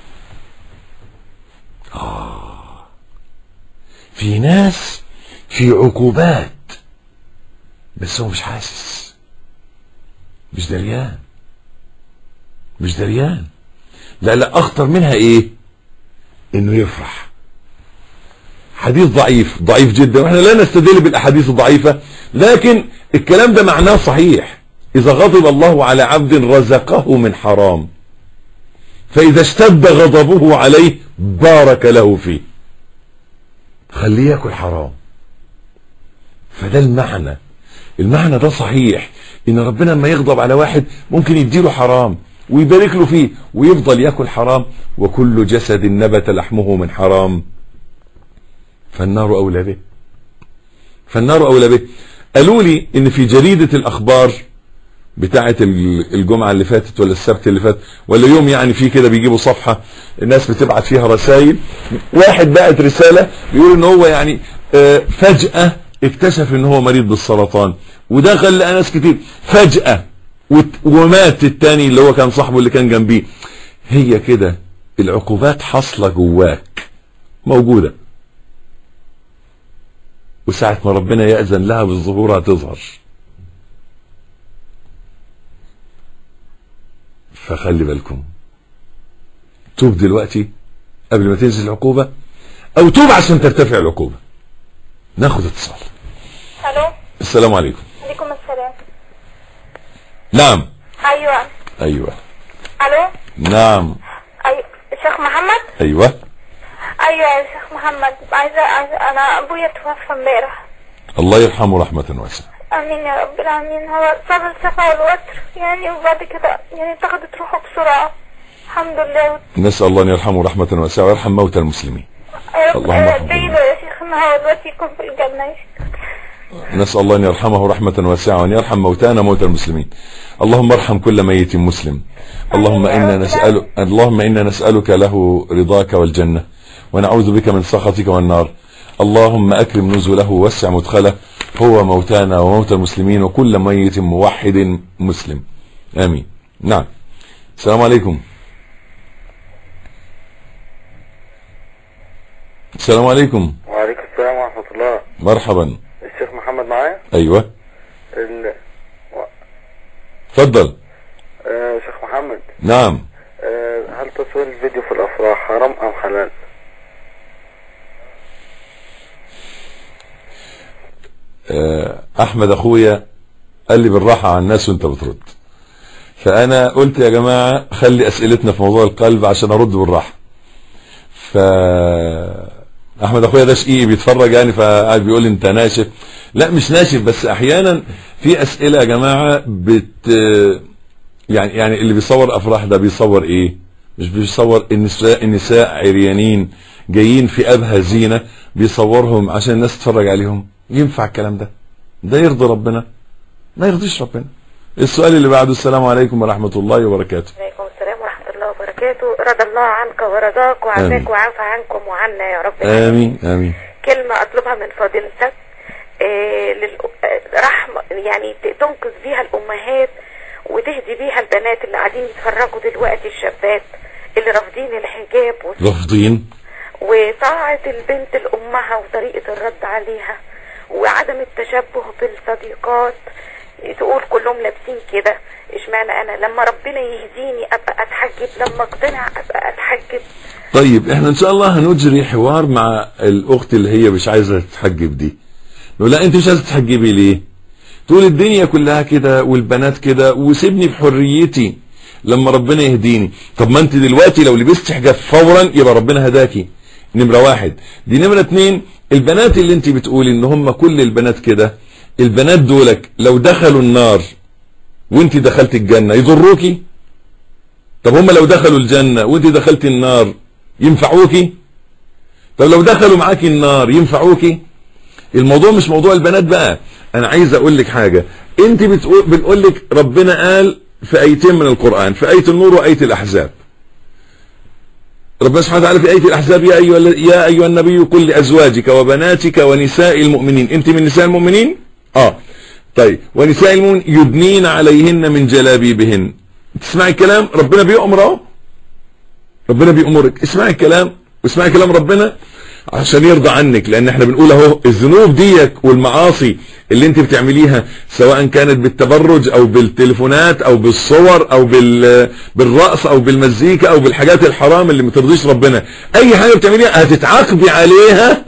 آه في ناس في عقوبات بس هو مش حاسس مش دريان مش دريان لا لا اخطر منها ايه انه يفرح حديث ضعيف ضعيف جدا واحنا لا نستدل بالاحاديث الضعيفة لكن الكلام ده معناه صحيح اذا غضب الله على عبد رزقه من حرام فاذا اشتد غضبه عليه بارك له فيه خليه ياكل حرام فده المعنى المعنى ده صحيح ان ربنا لما يغضب على واحد ممكن يديله حرام ويبارك له فيه ويفضل ياكل حرام وكل جسد نبت لحمه من حرام فالنار اولى به فالنار اولى به قالوا لي ان في جريدة الاخبار بتاعة الجمعة اللي فاتت ولا السبت اللي فات ولا يوم يعني في كده بيجيبوا صفحة الناس بتبعت فيها رسائل واحد بعت رسالة بيقول ان هو يعني فجأة اكتشف ان هو مريض بالسرطان ودخل لقى ناس كتير فجأة ومات التاني اللي هو كان صاحبه اللي كان جنبيه هي كده العقوبات حاصله جواك موجودة وساعة ما ربنا يأذن لها بالظهور هتظهر فخلي بالكم توب دلوقتي قبل ما تنزل العقوبة او توب عشان ترتفع العقوبة ناخد اتصال الو السلام عليكم عليكم السلام نعم ايوه ايوه الو نعم ايوه شيخ محمد ايوه ايوه يا شيخ محمد عايزه عايزه انا ابويا توفى امبارح الله يرحمه رحمة واسعة امين يا رب العالمين هو صاب الشفا والوتر يعني وبعد كده يعني اتخذت روحه بسرعه الحمد لله نسأل الله أن يرحمه رحمة واسعة ويرحم موتى المسلمين يا رب اللهم ارحمه. ادعي له يا شيخ ان هو دلوقتي يكون في الجنه يا شيخ نسأل الله أن يرحمه رحمة واسعة وأن يرحم موتانا موتى المسلمين اللهم ارحم كل ميت مسلم اللهم إنا نسأل اللهم إنا نسألك له رضاك والجنة ونعوذ بك من سخطك والنار اللهم أكرم نزله ووسع مدخله هو موتانا وموتى المسلمين وكل ميت موحد مسلم آمين نعم السلام عليكم السلام عليكم وعليكم مرحبا الشيخ محمد معايا ايوه ال... اتفضل آه شيخ محمد نعم آه هل تصوير الفيديو في الافراح حرام ام حلال آه، احمد اخويا قال لي بالراحه على الناس وانت بترد فانا قلت يا جماعه خلي اسئلتنا في موضوع القلب عشان ارد بالراحه ف احمد اخويا ده شقيقي بيتفرج يعني فقاعد بيقول لي انت ناشف لا مش ناشف بس احيانا في اسئله يا جماعه بت يعني يعني اللي بيصور افراح ده بيصور ايه مش بيصور النساء النساء عريانين جايين في ابهى زينه بيصورهم عشان الناس تتفرج عليهم ينفع الكلام ده ده يرضي ربنا ما يرضيش ربنا السؤال اللي بعده السلام عليكم ورحمه الله وبركاته عليكم السلام ورحمة الله وبركاته رضى الله عنك ورضاك آمين. وعافاك وعافى عنكم وعنا يا رب امين امين كلمة أطلبها من فضيلتك آه، لل... آه، رحمة يعني ت- تنقذ بيها الأمهات وتهدي بيها البنات اللي قاعدين يتفرجوا دلوقتي الشابات اللي رافضين الحجاب و... رافضين وطاعة البنت لأمها وطريقة الرد عليها وعدم التشبه بالصديقات تقول كلهم لابسين كده اشمعنى انا لما ربنا يهديني ابقى اتحجب لما اقتنع ابقى اتحجب طيب احنا ان شاء الله هنجري حوار مع الاخت اللي هي مش عايزه تتحجب دي نقول لها انت مش عايزه تتحجبي ليه تقول الدنيا كلها كده والبنات كده وسيبني بحريتي لما ربنا يهديني طب ما انت دلوقتي لو لبست حجاب فورا يبقى ربنا هداكي نمرة واحد دي نمرة اتنين البنات اللي انت بتقولي ان هم كل البنات كده البنات دولك لو دخلوا النار وانت دخلت الجنة يضروكي طب هم لو دخلوا الجنة وانت دخلت النار ينفعوكي طب لو دخلوا معاكي النار ينفعوكي الموضوع مش موضوع البنات بقى انا عايز اقول لك حاجة انت بتقول بنقول لك ربنا قال في ايتين من القرآن في اية النور واية الاحزاب ربنا سبحانه وتعالى في آية الأحزاب يا أيها يا أيها النبي قل لأزواجك وبناتك ونساء المؤمنين أنت من نساء المؤمنين؟ آه طيب ونساء المؤمنين يدنين عليهن من جلابيبهن تسمعي الكلام ربنا بيأمر اهو ربنا بيأمرك اسمعي الكلام واسمعي كلام ربنا عشان يرضى عنك لان احنا بنقول اهو الذنوب ديك والمعاصي اللي انت بتعمليها سواء كانت بالتبرج او بالتليفونات او بالصور او بال بالرقص او بالمزيكا او بالحاجات الحرام اللي ما ترضيش ربنا اي حاجه بتعمليها هتتعاقبي عليها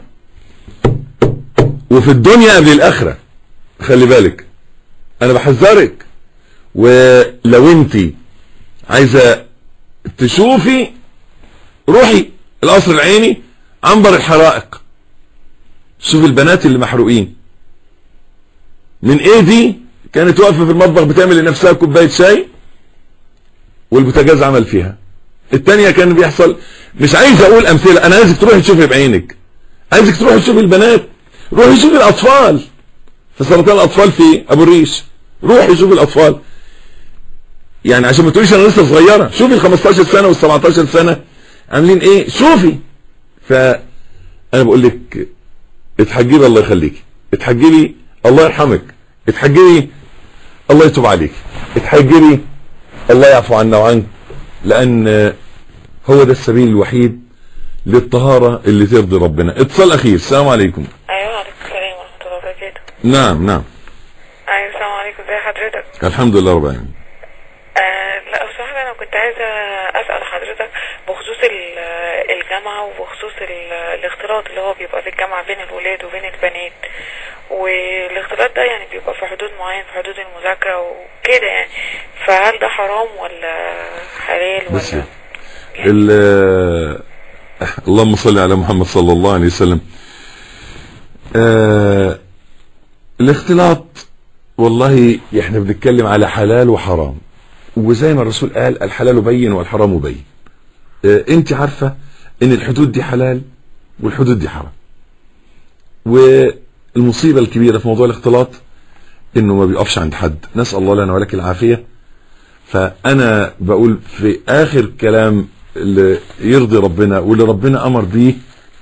وفي الدنيا قبل الاخره خلي بالك انا بحذرك ولو انت عايزه تشوفي روحي القصر العيني عنبر الحرائق شوف البنات اللي محروقين من ايه دي كانت واقفه في المطبخ بتعمل لنفسها كوبايه شاي والبوتاجاز عمل فيها التانية كان بيحصل مش عايز اقول امثله انا عايزك تروحي تشوفي بعينك عايزك تروحي تشوفي البنات روحي شوفي الاطفال في سرطان الاطفال في ابو الريش روحي شوفي الاطفال يعني عشان ما تقوليش انا لسه صغيره شوفي ال 15 سنه وال 17 سنه عاملين ايه شوفي فانا بقول لك اتحجبي الله يخليكي اتحجبي الله يرحمك اتحجبي الله يتوب عليك اتحجبي الله يعفو عنا وعنك لان هو ده السبيل الوحيد للطهارة اللي ترضي ربنا اتصال اخير السلام عليكم ايوه عليكم السلام ورحمه الله وبركاته نعم نعم ايوه السلام عليكم ازي حضرتك الحمد لله رب العالمين آه لا بصراحه انا كنت عايزه اسال حضرتك بخصوص ال- الجامعه وبخصوص ال- الاختلاط اللي هو بيبقى في الجامعه بين الولاد وبين البنات والاختلاط ده يعني بيبقى في حدود معين في حدود المذاكره وكده يعني فهل ده حرام ولا حلال بس ولا ال- اللهم صل على محمد صلى الله عليه وسلم آه الاختلاط والله احنا بنتكلم على حلال وحرام وزي ما الرسول قال الحلال بين والحرام بين آه انت عارفة ان الحدود دي حلال والحدود دي حرام والمصيبة الكبيرة في موضوع الاختلاط انه ما بيقفش عند حد نسأل الله لنا ولك العافية فانا بقول في اخر كلام اللي يرضي ربنا واللي ربنا امر بيه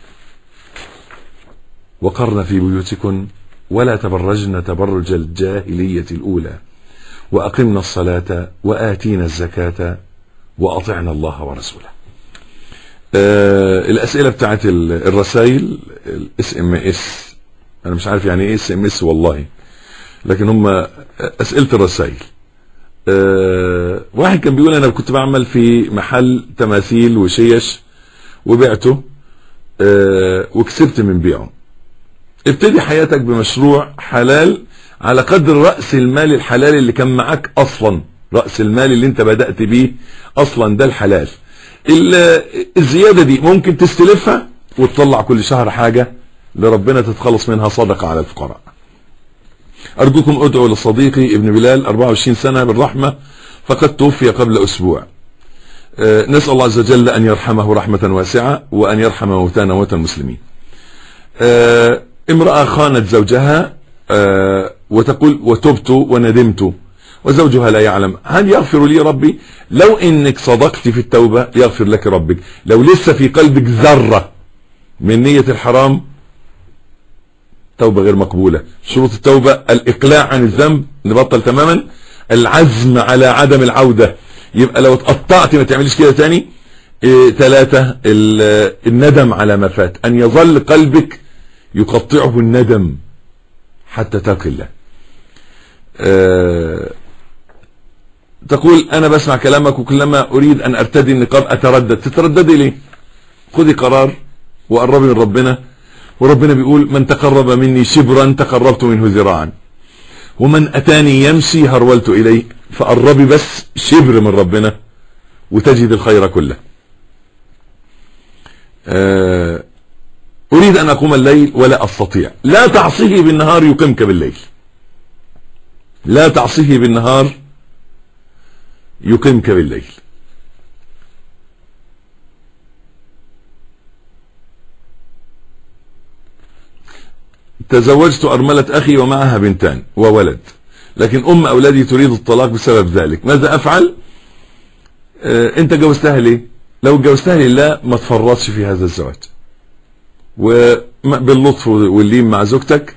وقرن في بيوتكن ولا تبرجن تبرج الجاهلية الاولى واقمنا الصلاة واتينا الزكاة واطعنا الله ورسوله آه الاسئلة بتاعت ال- الرسائل الاس ام اس انا مش عارف يعني ايه اس ام اس والله لكن هم اسئله الرسائل أه واحد كان بيقول انا كنت بعمل في محل تماثيل وشيش وبعته أه وكسبت من بيعه ابتدي حياتك بمشروع حلال على قدر رأس المال الحلال اللي كان معاك اصلا رأس المال اللي انت بدأت بيه اصلا ده الحلال ال- الزيادة دي ممكن تستلفها وتطلع كل شهر حاجة لربنا تتخلص منها صدقة على الفقراء أرجوكم ادعوا لصديقي ابن بلال 24 سنة بالرحمة فقد توفي قبل أسبوع آه، نسأل الله عز وجل أن يرحمه رحمة واسعة وأن يرحم موتانا وموتى المسلمين آه، امرأة خانت زوجها آه، وتقول وتبت وندمت وزوجها لا يعلم هل يغفر لي ربي لو انك صدقت في التوبة يغفر لك ربك لو لسه في قلبك ذرة من نية الحرام توبة غير مقبولة شروط التوبة الإقلاع عن الذنب نبطل تماما العزم على عدم العودة يبقى لو اتقطعت ما تعملش كده تاني إيه ثلاثة ال- الندم على ما فات أن يظل قلبك يقطعه الندم حتى تلقي الله آه، تقول أنا بسمع كلامك وكلما أريد أن أرتدي النقاب أتردد تترددي ليه خذي قرار وقربي من ربنا وربنا بيقول من تقرب مني شبرا تقربت منه ذراعا ومن أتاني يمشي هرولت إليه فقربي بس شبر من ربنا وتجد الخير كله آه، أريد أن أقوم الليل ولا أستطيع لا تعصيه بالنهار يقيمك بالليل لا تعصيه بالنهار يقيمك بالليل تزوجت أرملة أخي ومعها بنتان وولد لكن أم أولادي تريد الطلاق بسبب ذلك ماذا أفعل آه أنت جوزتها ليه لو جوزتها لله ما تفرطش في هذا الزواج وباللطف واللين مع زوجتك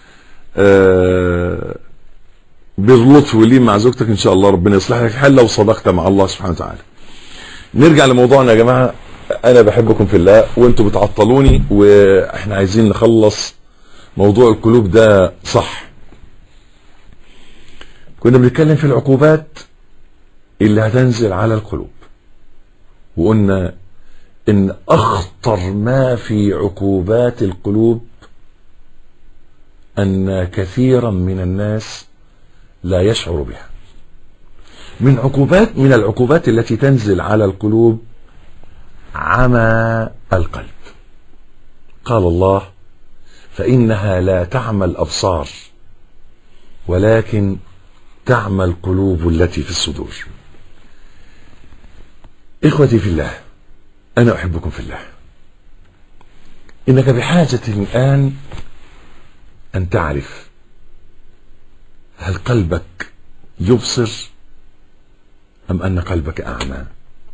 آه باللطف واللين مع زوجتك ان شاء الله ربنا يصلح لك الحال لو صدقت مع الله سبحانه وتعالى نرجع لموضوعنا يا جماعه انا بحبكم في الله وانتوا بتعطلوني واحنا عايزين نخلص موضوع القلوب ده صح كنا بنتكلم في العقوبات اللي هتنزل على القلوب وقلنا ان اخطر ما في عقوبات القلوب ان كثيرا من الناس لا يشعر بها من عقوبات من العقوبات التي تنزل على القلوب عمى القلب قال الله فإنها لا تعمى الأبصار ولكن تعمى القلوب التي في الصدور إخوتي في الله أنا أحبكم في الله إنك بحاجة الآن أن تعرف هل قلبك يبصر أم أن قلبك أعمى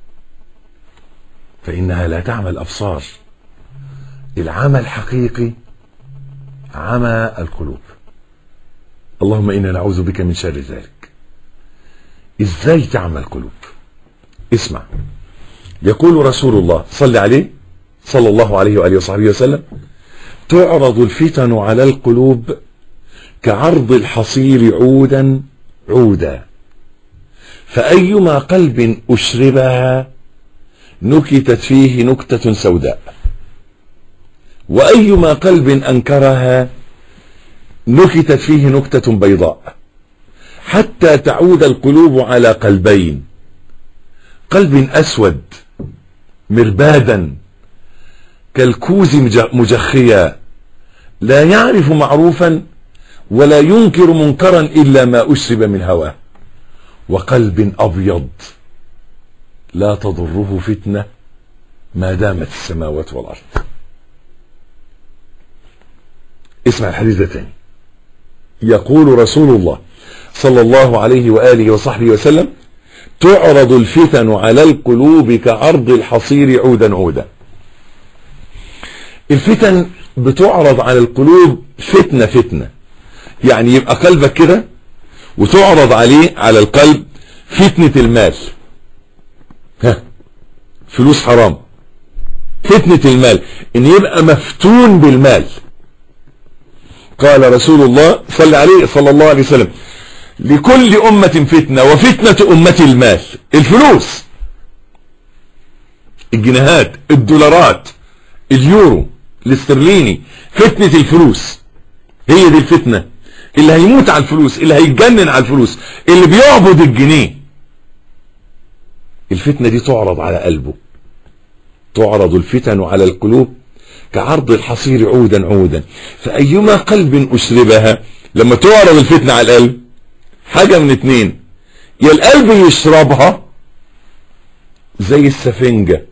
فإنها لا تعمى الأبصار العمى الحقيقي عمى القلوب اللهم إنا نعوذ بك من شر ذلك إزاي تعمى القلوب اسمع يقول رسول الله صلى عليه صلى الله عليه وآله وصحبه وسلم تعرض الفتن على القلوب كعرض الحصير عودا عودا فأيما قلب أشربها نكتت فيه نكتة سوداء وأيما قلب أنكرها نكتت فيه نكتة بيضاء حتى تعود القلوب على قلبين قلب أسود مربادا كالكوز مجخيا لا يعرف معروفا ولا ينكر منكرا إلا ما أشرب من هواه وقلب أبيض لا تضره فتنة ما دامت السماوات والأرض اسمع الحديث ده تاني يقول رسول الله صلى الله عليه وآله وصحبه وسلم تعرض الفتن على القلوب كعرض الحصير عودا عودا الفتن بتعرض على القلوب فتنة فتنة يعني يبقى قلبك كده وتعرض عليه على القلب فتنة المال ها فلوس حرام فتنة المال ان يبقى مفتون بالمال قال رسول الله صلى عليه صلى الله عليه وسلم لكل أمة فتنة وفتنة أمتي المال الفلوس الجنيهات الدولارات اليورو الاسترليني فتنة الفلوس هي دي الفتنة اللي هيموت على الفلوس اللي هيتجنن على الفلوس اللي بيعبد الجنيه الفتنة دي تعرض على قلبه تعرض الفتن على القلوب كعرض الحصير عودا عودا فأيما قلب أشربها لما تعرض الفتنة على القلب حاجة من اتنين يا القلب يشربها زي السفنجة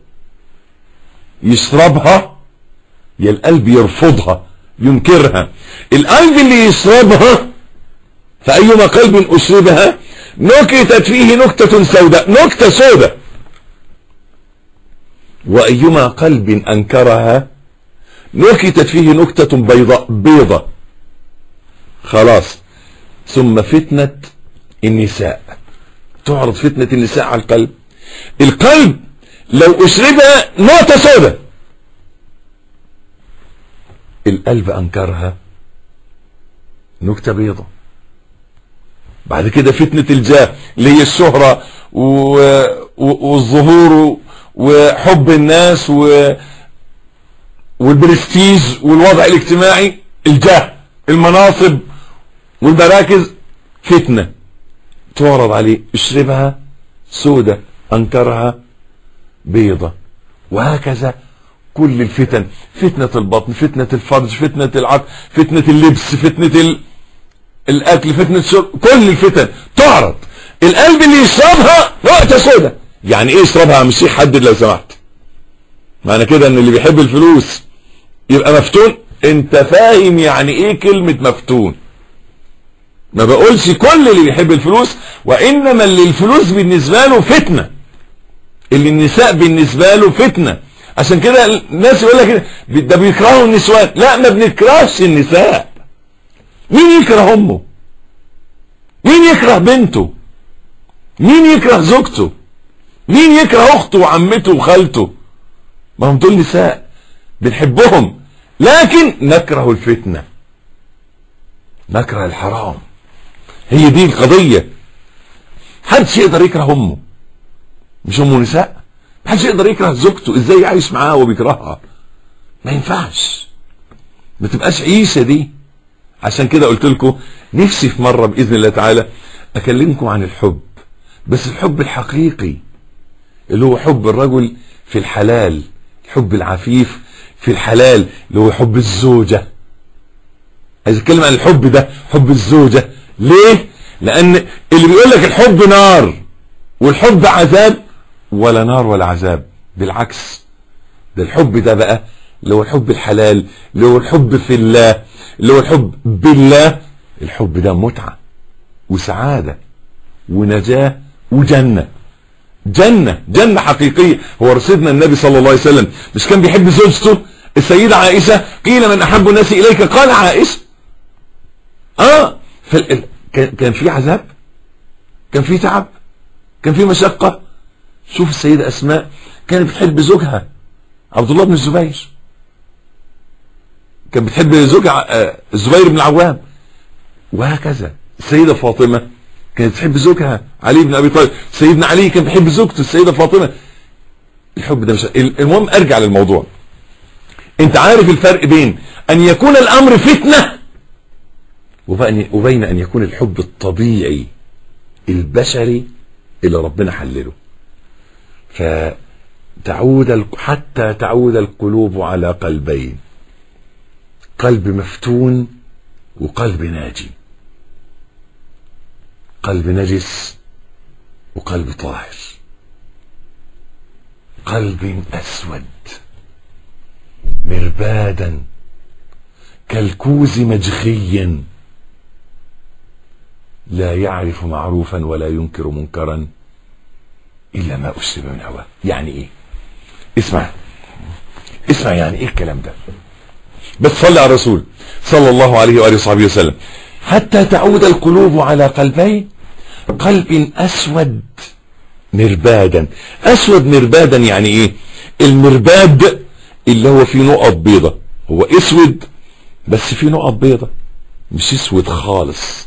يشربها يا القلب يرفضها ينكرها القلب اللي يشربها فأيما قلب أشربها نكتت فيه نكتة سوداء نكتة سوداء وأيما قلب أنكرها نكتت فيه نكتة بيضاء بيضة خلاص ثم فتنة النساء تعرض فتنة النساء على القلب القلب لو أشربها نقطة سوداء القلب أنكرها نكتة بيضة بعد كده فتنة الجاه اللي هي الشهرة و... و... والظهور وحب الناس و... والبرستيج والوضع الاجتماعي الجاه المناصب والمراكز فتنة تعرض عليه اشربها سودة انكرها بيضة وهكذا كل الفتن فتنة البطن فتنة الفرج فتنة العقل فتنة اللبس فتنة ال... الاكل فتنة الشرب كل الفتن تعرض القلب اللي يشربها وقت سودة يعني ايه يشربها يا مشيخ حدد لو سمحت معنى كده ان اللي بيحب الفلوس يبقى مفتون انت فاهم يعني ايه كلمة مفتون ما بقولش كل اللي بيحب الفلوس وانما اللي الفلوس بالنسبة له فتنة اللي النساء بالنسبة له فتنة عشان كده الناس يقول لك ده بيكرهوا النسوان لا ما بنكرهش النساء مين يكره امه مين يكره بنته مين يكره زوجته مين يكره اخته وعمته وخالته ما هم دول نساء بنحبهم لكن نكره الفتنة نكره الحرام هي دي القضية محدش يقدر يكره امه مش امه نساء محدش يقدر يكره زوجته ازاي يعيش معاها وبيكرهها ما ينفعش ما تبقاش عيشة دي عشان كده قلت لكم نفسي في مرة بإذن الله تعالى أكلمكم عن الحب بس الحب الحقيقي اللي هو حب الرجل في الحلال الحب العفيف في الحلال اللي هو حب الزوجة عايز اتكلم عن الحب ده حب الزوجة ليه لان اللي بيقول لك الحب نار والحب عذاب ولا نار ولا عذاب بالعكس ده الحب ده بقى اللي هو الحب الحلال اللي هو الحب في الله اللي هو الحب بالله الحب ده متعة وسعادة ونجاة وجنة جنة جنة حقيقية هو رسولنا النبي صلى الله عليه وسلم مش كان بيحب زوجته السيدة عائشة قيل من أحب الناس إليك قال عائشة اه فال... كان كان في عذاب كان في تعب كان في مشقة شوف السيدة أسماء كانت بتحب زوجها عبد الله بن الزبير كانت بتحب زوجها الزبير بن العوام وهكذا السيدة فاطمة كانت تحب زوجها علي بن ابي طالب سيدنا علي كان بيحب زوجته السيده فاطمه الحب ده مش المهم ارجع للموضوع انت عارف الفرق بين ان يكون الامر فتنه وبين ان يكون الحب الطبيعي البشري اللي ربنا حلله فتعود حتى تعود القلوب على قلبين قلب مفتون وقلب ناجي قلب نجس وقلب طاهر قلب أسود مربادا كالكوز مجخيا لا يعرف معروفا ولا ينكر منكرا إلا ما أشرب من هواه يعني إيه اسمع اسمع يعني إيه الكلام ده بس صلي على الرسول صلى الله عليه وآله وصحبه وسلم حتى تعود القلوب على قلبين قلب أسود مربادا أسود مربادا يعني إيه المرباد اللي هو فيه نقط بيضة هو أسود بس فيه نقط بيضة مش اسود خالص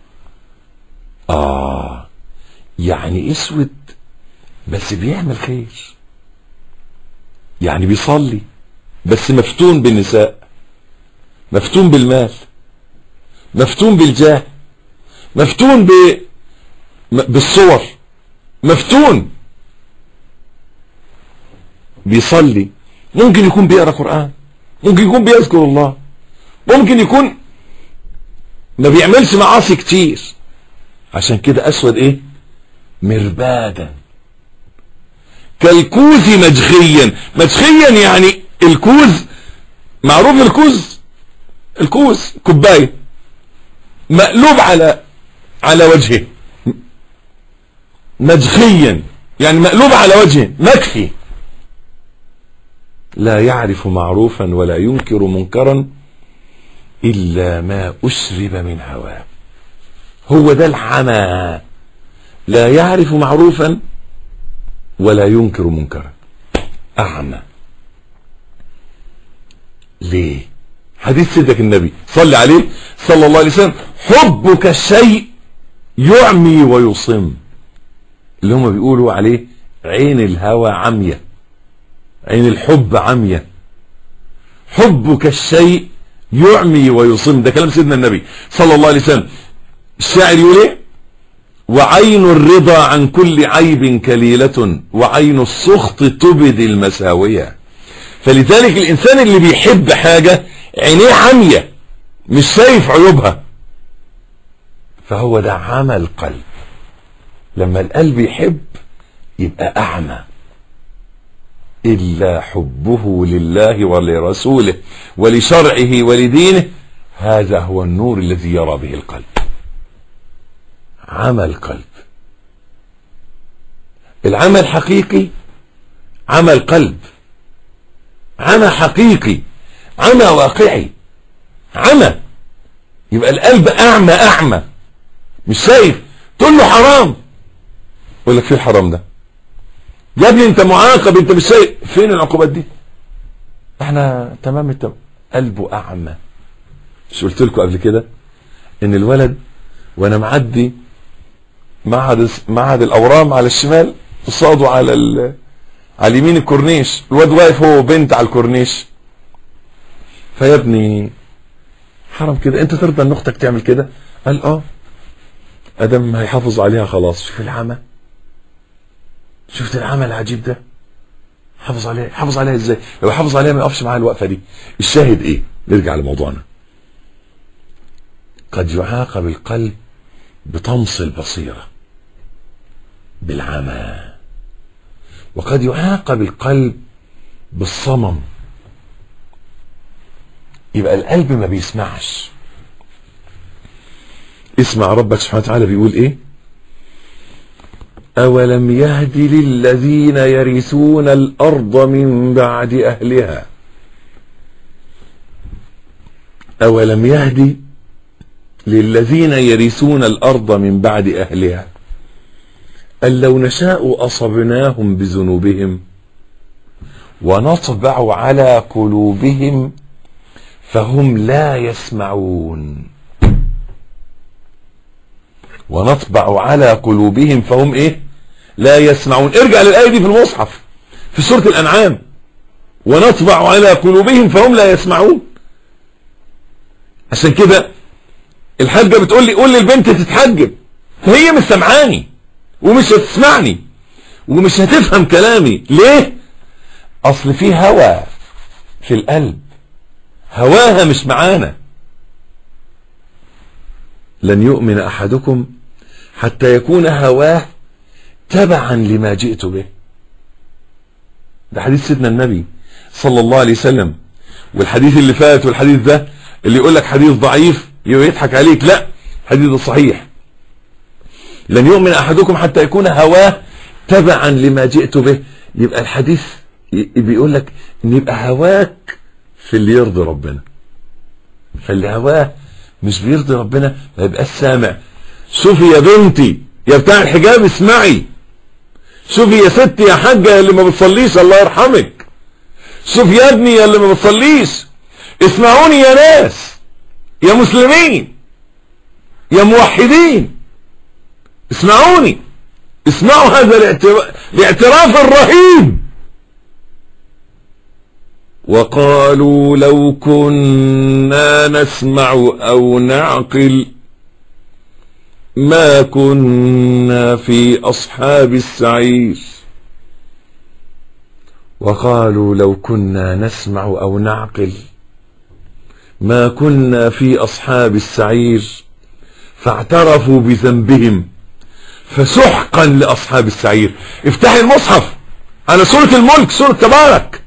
اه يعني اسود بس بيعمل خير يعني بيصلي بس مفتون بالنساء مفتون بالمال مفتون بالجاه مفتون ب... م- بالصور مفتون بيصلي ممكن يكون بيقرا قران ممكن يكون بيذكر الله ممكن يكون ما بيعملش معاصي كتير عشان كده اسود ايه مربادا كالكوز مجخيا مجخيا يعني الكوز معروف الكوز الكوز كوبايه مقلوب على على وجهه مجخيا يعني مقلوب على وجهه مكفي لا يعرف معروفا ولا ينكر منكرا إلا ما أشرب من هواه هو ده العمى لا يعرف معروفا ولا ينكر منكرا أعمى ليه حديث سيدك النبي صلى عليه صلى الله عليه وسلم حبك الشيء يعمي ويصم اللي هم بيقولوا عليه عين الهوى عمية عين الحب عمية حبك الشيء يعمي ويصم ده كلام سيدنا النبي صلى الله عليه وسلم الشاعر يقول ايه وعين الرضا عن كل عيب كليلة وعين السخط تبدي المساوية فلذلك الإنسان اللي بيحب حاجة عينيه عمية مش شايف عيوبها فهو ده عمى القلب لما القلب يحب يبقى أعمى إلا حبه لله ولرسوله ولشرعه ولدينه هذا هو النور الذي يرى به القلب عمى القلب العمى الحقيقي عمى القلب عمى حقيقي عمى واقعي عمى يبقى القلب اعمى اعمى مش شايف تقول له حرام يقول لك فين الحرام ده يا ابني انت معاقب انت مش شايف فين العقوبات دي احنا تمام التمام قلبه اعمى مش قلت لكم قبل كده ان الولد وانا معدي معهد معهد الاورام على الشمال قصاده على ال... على اليمين الكورنيش الواد واقف هو وبنت على الكورنيش فيا ابني حرام كده انت ترضى ان اختك تعمل كده قال اه ادم هيحافظ عليها خلاص شوف العمى شفت العمى العجيب ده حافظ عليها حافظ عليها ازاي لو حافظ عليها ما يقفش معاها الوقفه دي الشاهد ايه نرجع لموضوعنا قد يعاقب القلب بطمس البصيره بالعمى وقد يعاقب القلب بالصمم يبقى القلب ما بيسمعش اسمع ربك سبحانه وتعالى بيقول ايه أولم يهد للذين يرثون الأرض من بعد أهلها أولم يهد للذين يرثون الأرض من بعد أهلها أن لو نشاء أصبناهم بذنوبهم ونطبع على قلوبهم فهم لا يسمعون ونطبع على قلوبهم فهم ايه لا يسمعون ارجع للآية دي في المصحف في سورة الأنعام ونطبع على قلوبهم فهم لا يسمعون عشان كده الحاجة بتقول لي قول للبنت تتحجب فهي مش سمعاني ومش هتسمعني ومش هتفهم كلامي ليه اصل في هوى في القلب هواها مش معانا لن يؤمن احدكم حتى يكون هواه تبعا لما جئت به ده حديث سيدنا النبي صلى الله عليه وسلم والحديث اللي فات والحديث ده اللي يقول لك حديث ضعيف يضحك عليك لا حديث صحيح لن يؤمن احدكم حتى يكون هواه تبعا لما جئت به يبقى الحديث بيقول لك ان يبقى هواك في اللي يرضي ربنا فاللي هواه مش بيرضي ربنا ما يبقاش سامع شوفي يا بنتي يا بتاع الحجاب اسمعي شوفي يا ستي يا حاجة يا اللي ما بتصليش الله يرحمك شوف يا ابني يا اللي ما بتصليش اسمعوني يا ناس يا مسلمين يا موحدين اسمعوني اسمعوا هذا الاعتراف, الاعتراف الرهيب وقالوا لو كنا نسمع او نعقل ما كنا في اصحاب السعير وقالوا لو كنا نسمع او نعقل ما كنا في اصحاب السعير فاعترفوا بذنبهم فسحقا لاصحاب السعير افتح المصحف على سورة الملك سورة تبارك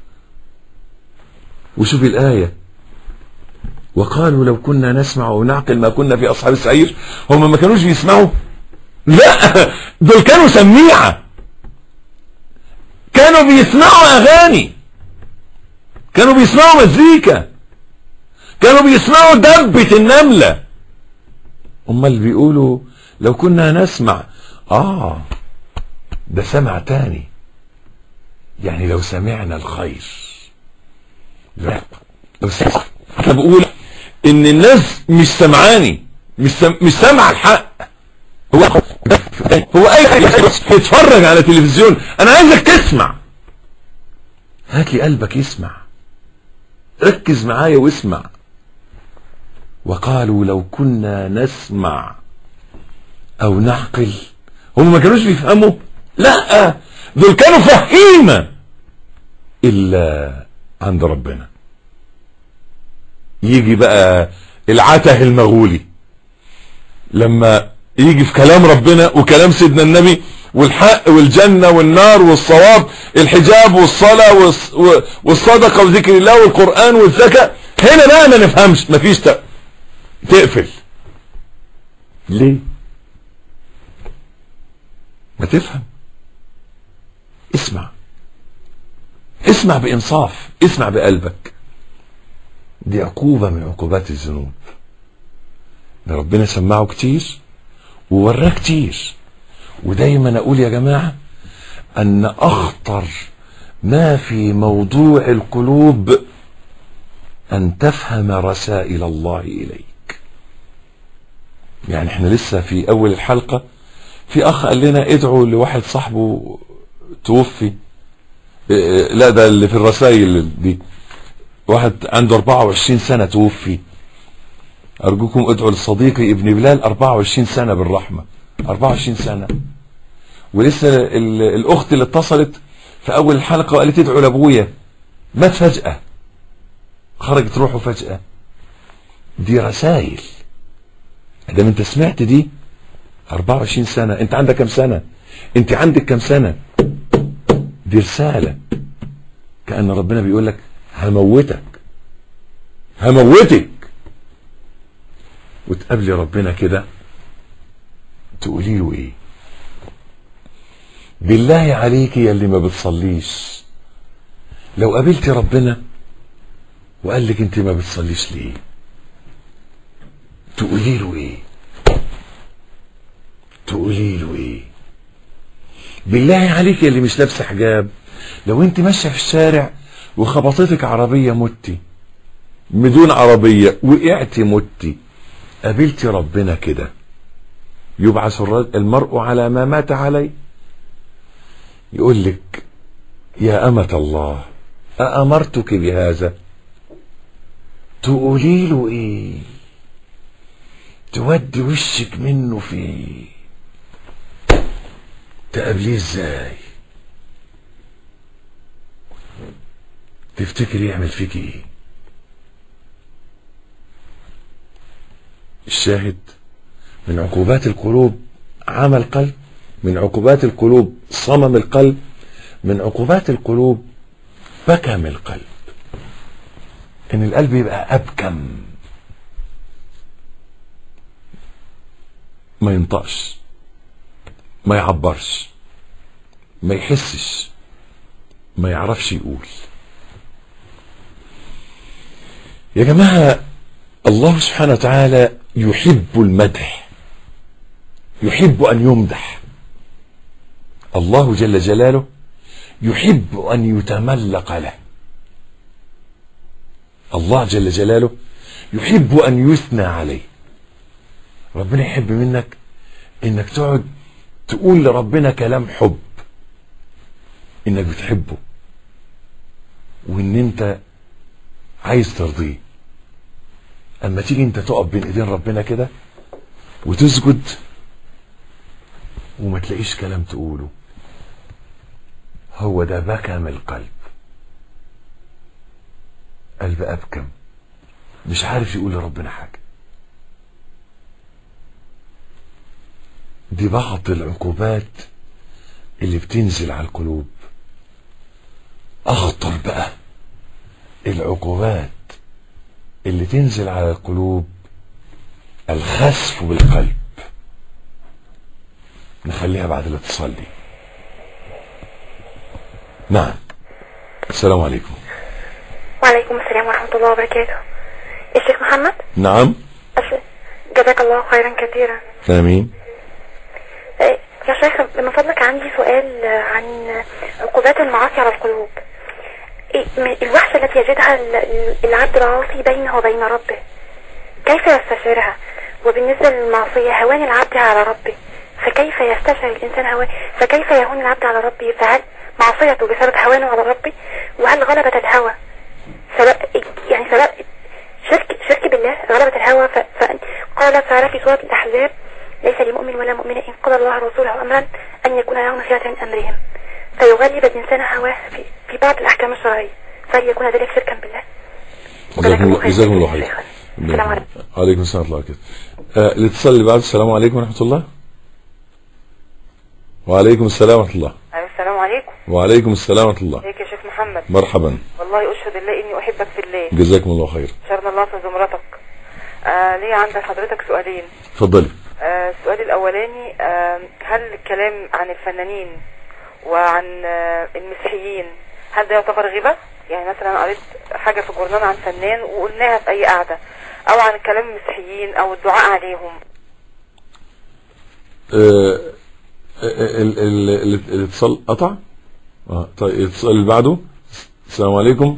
وشوف الآية وقالوا لو كنا نسمع او نعقل ما كنا في اصحاب السعير هم ما كانوش بيسمعوا لا دول كانوا سميعة كانوا بيسمعوا اغاني كانوا بيسمعوا مزيكا كانوا بيسمعوا دبة النملة امال بيقولوا لو كنا نسمع اه ده سمع تاني يعني لو سمعنا الخير لا لو سمع انا بقول ان الناس مش سمعاني مش سم... مش سامعه الحق هو هو اي يتفرج على تلفزيون انا عايزك تسمع هات لي قلبك يسمع ركز معايا واسمع وقالوا لو كنا نسمع او نعقل هم ما كانوش بيفهموا لا دول كانوا فهيمة الا عند ربنا يجي بقى العته المغولي لما يجي في كلام ربنا وكلام سيدنا النبي والحق والجنة والنار والصواب الحجاب والصلاة والص- والصدقة وذكر الله والقرآن والزكاة هنا بقى ما نفهمش مفيش ت- تقفل ليه ما تفهم اسمع اسمع بإنصاف اسمع بقلبك دي عقوبة من عقوبات الذنوب ده ربنا سمعه كتير ووراه كتير ودايما اقول يا جماعة ان اخطر ما في موضوع القلوب ان تفهم رسائل الله اليك يعني احنا لسه في اول الحلقة في اخ قال لنا ادعوا لواحد صاحبه توفي إيه، لا ده اللي في الرسائل دي واحد عنده 24 سنة توفي أرجوكم ادعوا لصديقي ابن بلال 24 سنة بالرحمة 24 سنة ولسه ال- الأخت اللي اتصلت في أول الحلقة وقالت ادعوا لأبويا مات فجأة خرجت روحه فجأة دي رسائل ده انت سمعت دي 24 سنة انت عندك كم سنة انت عندك كم سنة دي رسالة كأن ربنا بيقول لك هموتك هموتك وتقابلي ربنا كده تقولي له ايه بالله عليك يا اللي ما بتصليش لو قابلتي ربنا وقال لك انت ما بتصليش ليه تقولي له ايه تقولي له ايه بالله عليك يا اللي مش لابسه حجاب لو انت ماشيه في الشارع وخبطتك عربيه متي بدون عربيه وقعتي متي قابلتي ربنا كده يبعث الرجل المرء على ما مات عليه يقول لك يا أمة الله أأمرتك بهذا تقولي له ايه تودي وشك منه فيه تقابليه ازاي تفتكري يعمل فيك ايه الشاهد من عقوبات القلوب عمى القلب من عقوبات القلوب صمم القلب من عقوبات القلوب بكم القلب ان القلب يبقى ابكم ما ينطقش ما يعبرش ما يحسش ما يعرفش يقول يا جماعة الله سبحانه وتعالى يحب المدح يحب أن يمدح الله جل جلاله يحب أن يتملق له الله جل جلاله يحب ان يثنى عليه ربنا يحب منك انك تقعد تقول لربنا كلام حب انك بتحبه وان انت عايز ترضيه اما تيجي انت تقف بين ايدين ربنا كده وتسجد وما تلاقيش كلام تقوله هو ده بكم القلب قلب ابكم مش عارف يقول لربنا حاجه دي بعض العقوبات اللي بتنزل على القلوب اخطر بقى العقوبات اللي تنزل على القلوب الخسف بالقلب نخليها بعد الاتصال دي نعم السلام عليكم وعليكم السلام ورحمة الله وبركاته الشيخ محمد نعم أس- جزاك الله خيرا كثيرا امين إيه، يا شيخ من فضلك عندي سؤال آه، عن عقوبات المعاصي على القلوب إيه، م- الوحشة التي يجدها ال- ال- العبد العاصي بينه وبين ربه كيف يستشعرها وبالنسبة للمعصية هوان العبد على ربه فكيف يستشعر الإنسان هوان فكيف يهون العبد على ربه فهل معصيته بسبب هوانه على ربه وهل غلبة الهوى سبب يعني سبب شرك شرك بالله غلبة الهوى ف... ف... قال تعالى في سورة الأحزاب ليس لمؤمن ولا مؤمنة إن قضى الله ورسوله أمرا أن يكون لهم خيرة من أمرهم فيغلب الإنسان هواه في, في بعض الأحكام الشرعية فهل يكون ذلك شركا بالله جزاكم الله جزاكم الله خير السلام عليكم عليكم السلام ورحمه الله وبركاته آه، الاتصال اللي بعده السلام عليكم ورحمه الله وعليكم السلام ورحمه الله السلام عليكم وعليكم السلام ورحمه الله ازيك يا شيخ محمد مرحبا والله اشهد الله اني احبك في الله جزاكم الله خير شرنا الله في زمرتك آه ليه عند حضرتك سؤالين اتفضلي آه السؤال الاولاني آه هل الكلام عن الفنانين وعن آه المسيحيين هل ده يعتبر غيبة يعني مثلا قريت حاجة في جورنال عن فنان وقلناها في اي قعدة او عن كلام المسيحيين او الدعاء عليهم آه، ال- ال- ال- الاتصال قطع اه طيب الاتصال اللي بعده السلام عليكم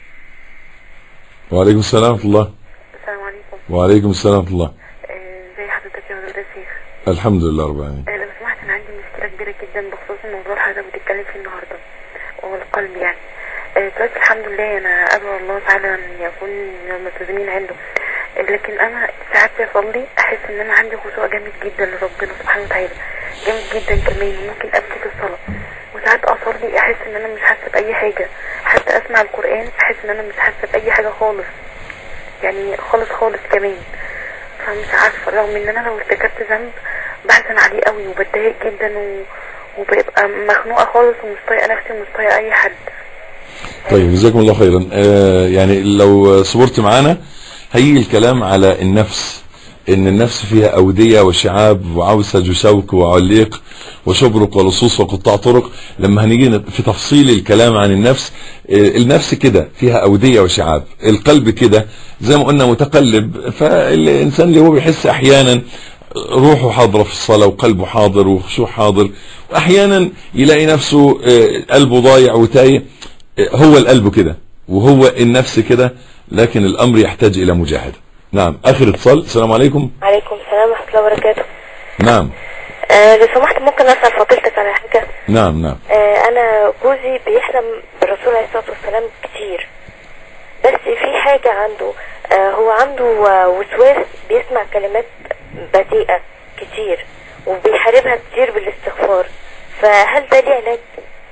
وعليكم السلام ورحمه الله السلام عليكم وعليكم السلام ورحمه الله آه، ازي حضرتك يا ولد الشيخ الحمد لله رب العالمين آه، لو سمحت انا عندي مشكله كبيره جدا بخصوص الموضوع اللي حضرتك بتتكلم فيه النهارده وهو القلب يعني آه، دلوقتي الحمد لله انا ادعو الله تعالى ان يكون من الملتزمين عنده آه، لكن انا ساعات بصلي احس ان انا عندي خشوع جامد جدا لربنا سبحانه وتعالى جامد جدا كمان ممكن ابكي في الصلاه وساعات اصلي احس ان انا مش حاسه باي حاجه حتى اسمع القران احس ان انا مش حاسه باي حاجه خالص يعني خالص خالص كمان فمش عارفة رغم ان انا لو ارتكبت ذنب بحزن عليه قوي وبتضايق جدا و... وببقى مخنوقة خالص ومش طايقة نفسي ومش طايقة اي حد طيب جزاكم الله خيرا آه يعني لو صبرت معانا هيجي الكلام على النفس ان النفس فيها اوديه وشعاب وعوسج وشوك وعليق وشبرق ولصوص وقطاع طرق لما هنيجي في تفصيل الكلام عن النفس آه، النفس كده فيها اوديه وشعاب القلب كده زي ما قلنا متقلب فالانسان اللي هو بيحس احيانا روحه حاضره في الصلاه وقلبه حاضر وخشوع حاضر واحيانا يلاقي نفسه آه، قلبه ضايع وتايه هو القلب كده وهو النفس كده لكن الامر يحتاج الى مجاهده نعم اخر اتصال السلام عليكم عليكم السلام ورحمة الله وبركاته نعم آه لو سمحت ممكن اسأل فضيلتك على حاجة نعم نعم آه انا جوزي بيحلم بالرسول عليه الصلاة والسلام كتير بس في حاجة عنده آه هو عنده آه وسواس بيسمع كلمات بذيئة كتير وبيحاربها كتير بالاستغفار فهل ده ليه علاج؟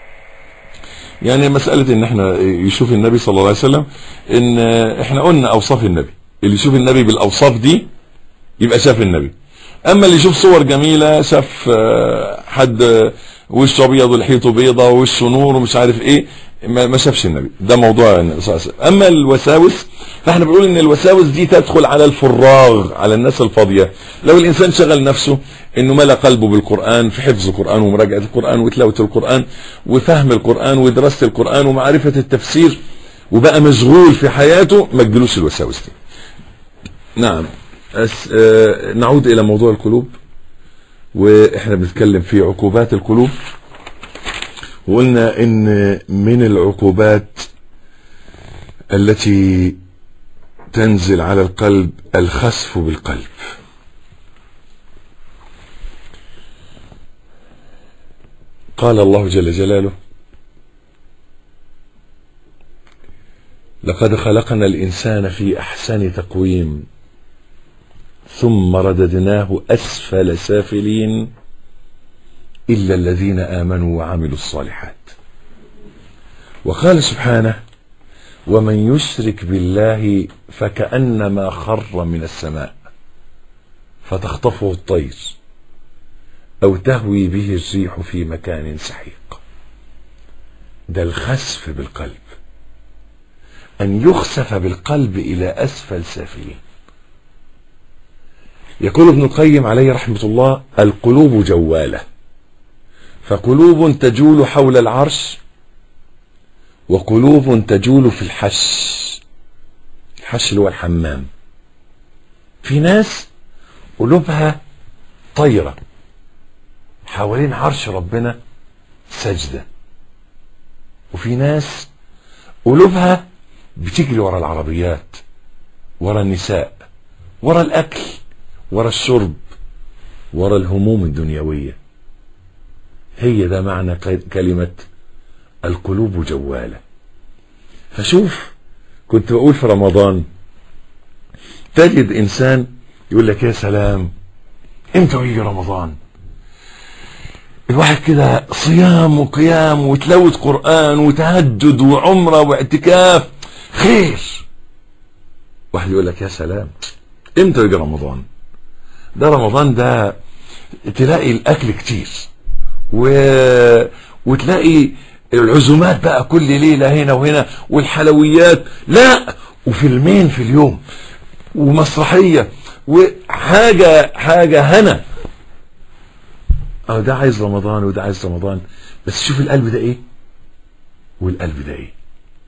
يعني مسألة ان احنا يشوف النبي صلى الله عليه وسلم ان احنا قلنا اوصاف النبي اللي يشوف النبي بالاوصاف دي يبقى شاف النبي اما اللي يشوف صور جميلة شاف آه، حد آه، وشه ابيض ولحيته بيضة ووشه نور ومش عارف ايه ما ما شافش النبي ده موضوع النبي صلى الله عليه وسلم اما الوساوس فاحنا بنقول ان الوساوس دي تدخل على الفراغ على الناس الفاضية لو الانسان شغل نفسه انه ملا قلبه بالقرآن في حفظ القرآن ومراجعة القرآن وتلاوة القرآن وفهم القرآن ودراسة القرآن ومعرفة التفسير وبقى مشغول في حياته ما تجيلوش الوساوس دي نعم أس... آه... نعود الى موضوع القلوب واحنا بنتكلم في عقوبات القلوب وقلنا ان من العقوبات التي تنزل على القلب الخسف بالقلب قال الله جل جلاله لقد خلقنا الإنسان في أحسن تقويم ثم رددناه أسفل سافلين إلا الذين آمنوا وعملوا الصالحات وقال سبحانه ومن يشرك بالله فكأنما خر من السماء فتخطفه الطير أو تهوي به الريح في مكان سحيق ده الخسف بالقلب أن يخسف بالقلب إلى أسفل سافلين يقول ابن القيم عليه رحمة الله القلوب جوالة فقلوب تجول حول العرش وقلوب تجول في الحش الحش اللي هو الحمام في ناس قلوبها طايرة حوالين عرش ربنا سجدة وفي ناس قلوبها بتجري ورا العربيات ورا النساء ورا الأكل ورا الشرب ورا الهموم الدنيوية هي ده معنى كلمة القلوب جوالة فشوف كنت بقول في رمضان تجد إنسان يقول لك يا سلام امتى يجي رمضان الواحد كده صيام وقيام وتلاوة قرآن وتهجد وعمرة واعتكاف خير واحد يقول لك يا سلام امتى يجي رمضان ده رمضان ده تلاقي الاكل كتير و... وتلاقي العزومات بقى كل ليلة هنا وهنا والحلويات لا وفيلمين في اليوم ومسرحية وحاجة حاجة هنا اه ده عايز رمضان وده عايز رمضان بس شوف القلب ده ايه والقلب ده ايه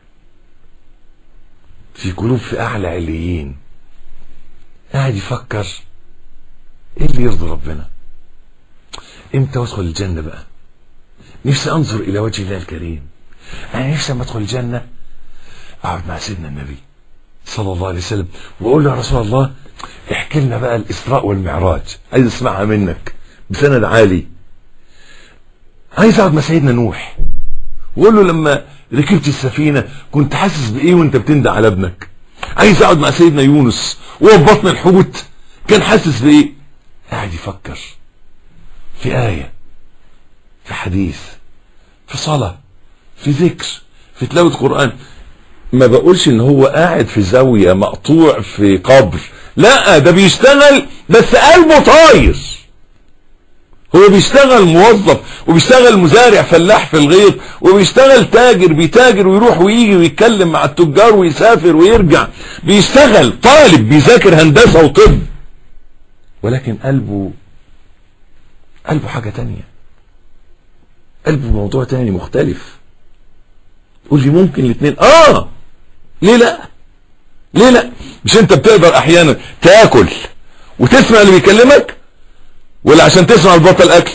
في قلوب في اعلى عليين قاعد يفكر ايه اللي يرضي ربنا امتى ادخل الجنة بقى نفسي انظر الى وجه الله الكريم انا نفسي لما ادخل الجنة اقعد مع سيدنا النبي صلى الله عليه وسلم واقول له يا رسول الله احكي لنا بقى الاسراء والمعراج عايز اسمعها منك بسند عالي عايز اقعد مع سيدنا نوح وقول له لما ركبت السفينة كنت حاسس بايه وانت بتندى على ابنك عايز اقعد مع سيدنا يونس وهو في بطن الحوت كان حاسس بايه قاعد يفكر في آية في حديث في صلاة في ذكر في تلاوة قرآن ما بقولش ان هو قاعد في زاوية مقطوع في قبر لا ده بيشتغل بس قلبه طاير هو بيشتغل موظف وبيشتغل مزارع فلاح في الغيط وبيشتغل تاجر بيتاجر ويروح ويجي ويتكلم مع التجار ويسافر ويرجع بيشتغل طالب بيذاكر هندسة وطب ولكن قلبه قلبه حاجة تانية قلبه موضوع تاني مختلف قول لي ممكن الاثنين اه ليه لا ليه لا مش انت بتقدر احيانا تاكل وتسمع اللي بيكلمك ولا عشان تسمع البطل اكل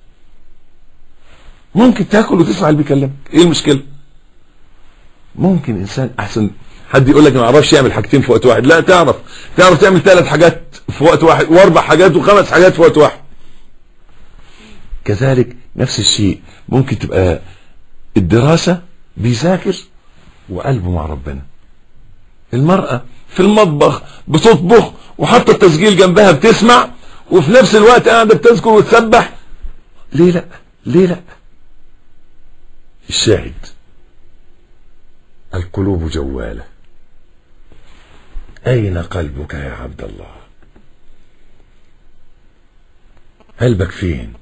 ممكن تاكل وتسمع اللي بيكلمك ايه المشكله ممكن انسان احسن حد يقول لك ما اعرفش يعمل حاجتين في وقت واحد لا تعرف تعرف تعمل ثلاث حاجات في وقت واحد واربع حاجات وخمس حاجات في وقت واحد كذلك نفس الشيء ممكن تبقى الدراسة بيذاكر وقلبه مع ربنا المرأة في المطبخ بتطبخ وحتى التسجيل جنبها بتسمع وفي نفس الوقت قاعدة بتذكر وتسبح ليه لا ليه لا الشاهد القلوب جوالة أين قلبك يا عبد الله قلبك فين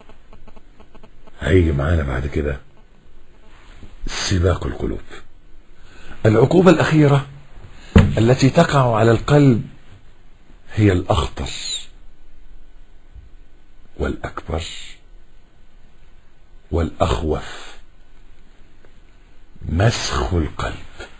هيجي معانا بعد كده سباق القلوب العقوبة الأخيرة التي تقع على القلب هي الأخطر والأكبر والأخوف مسخ القلب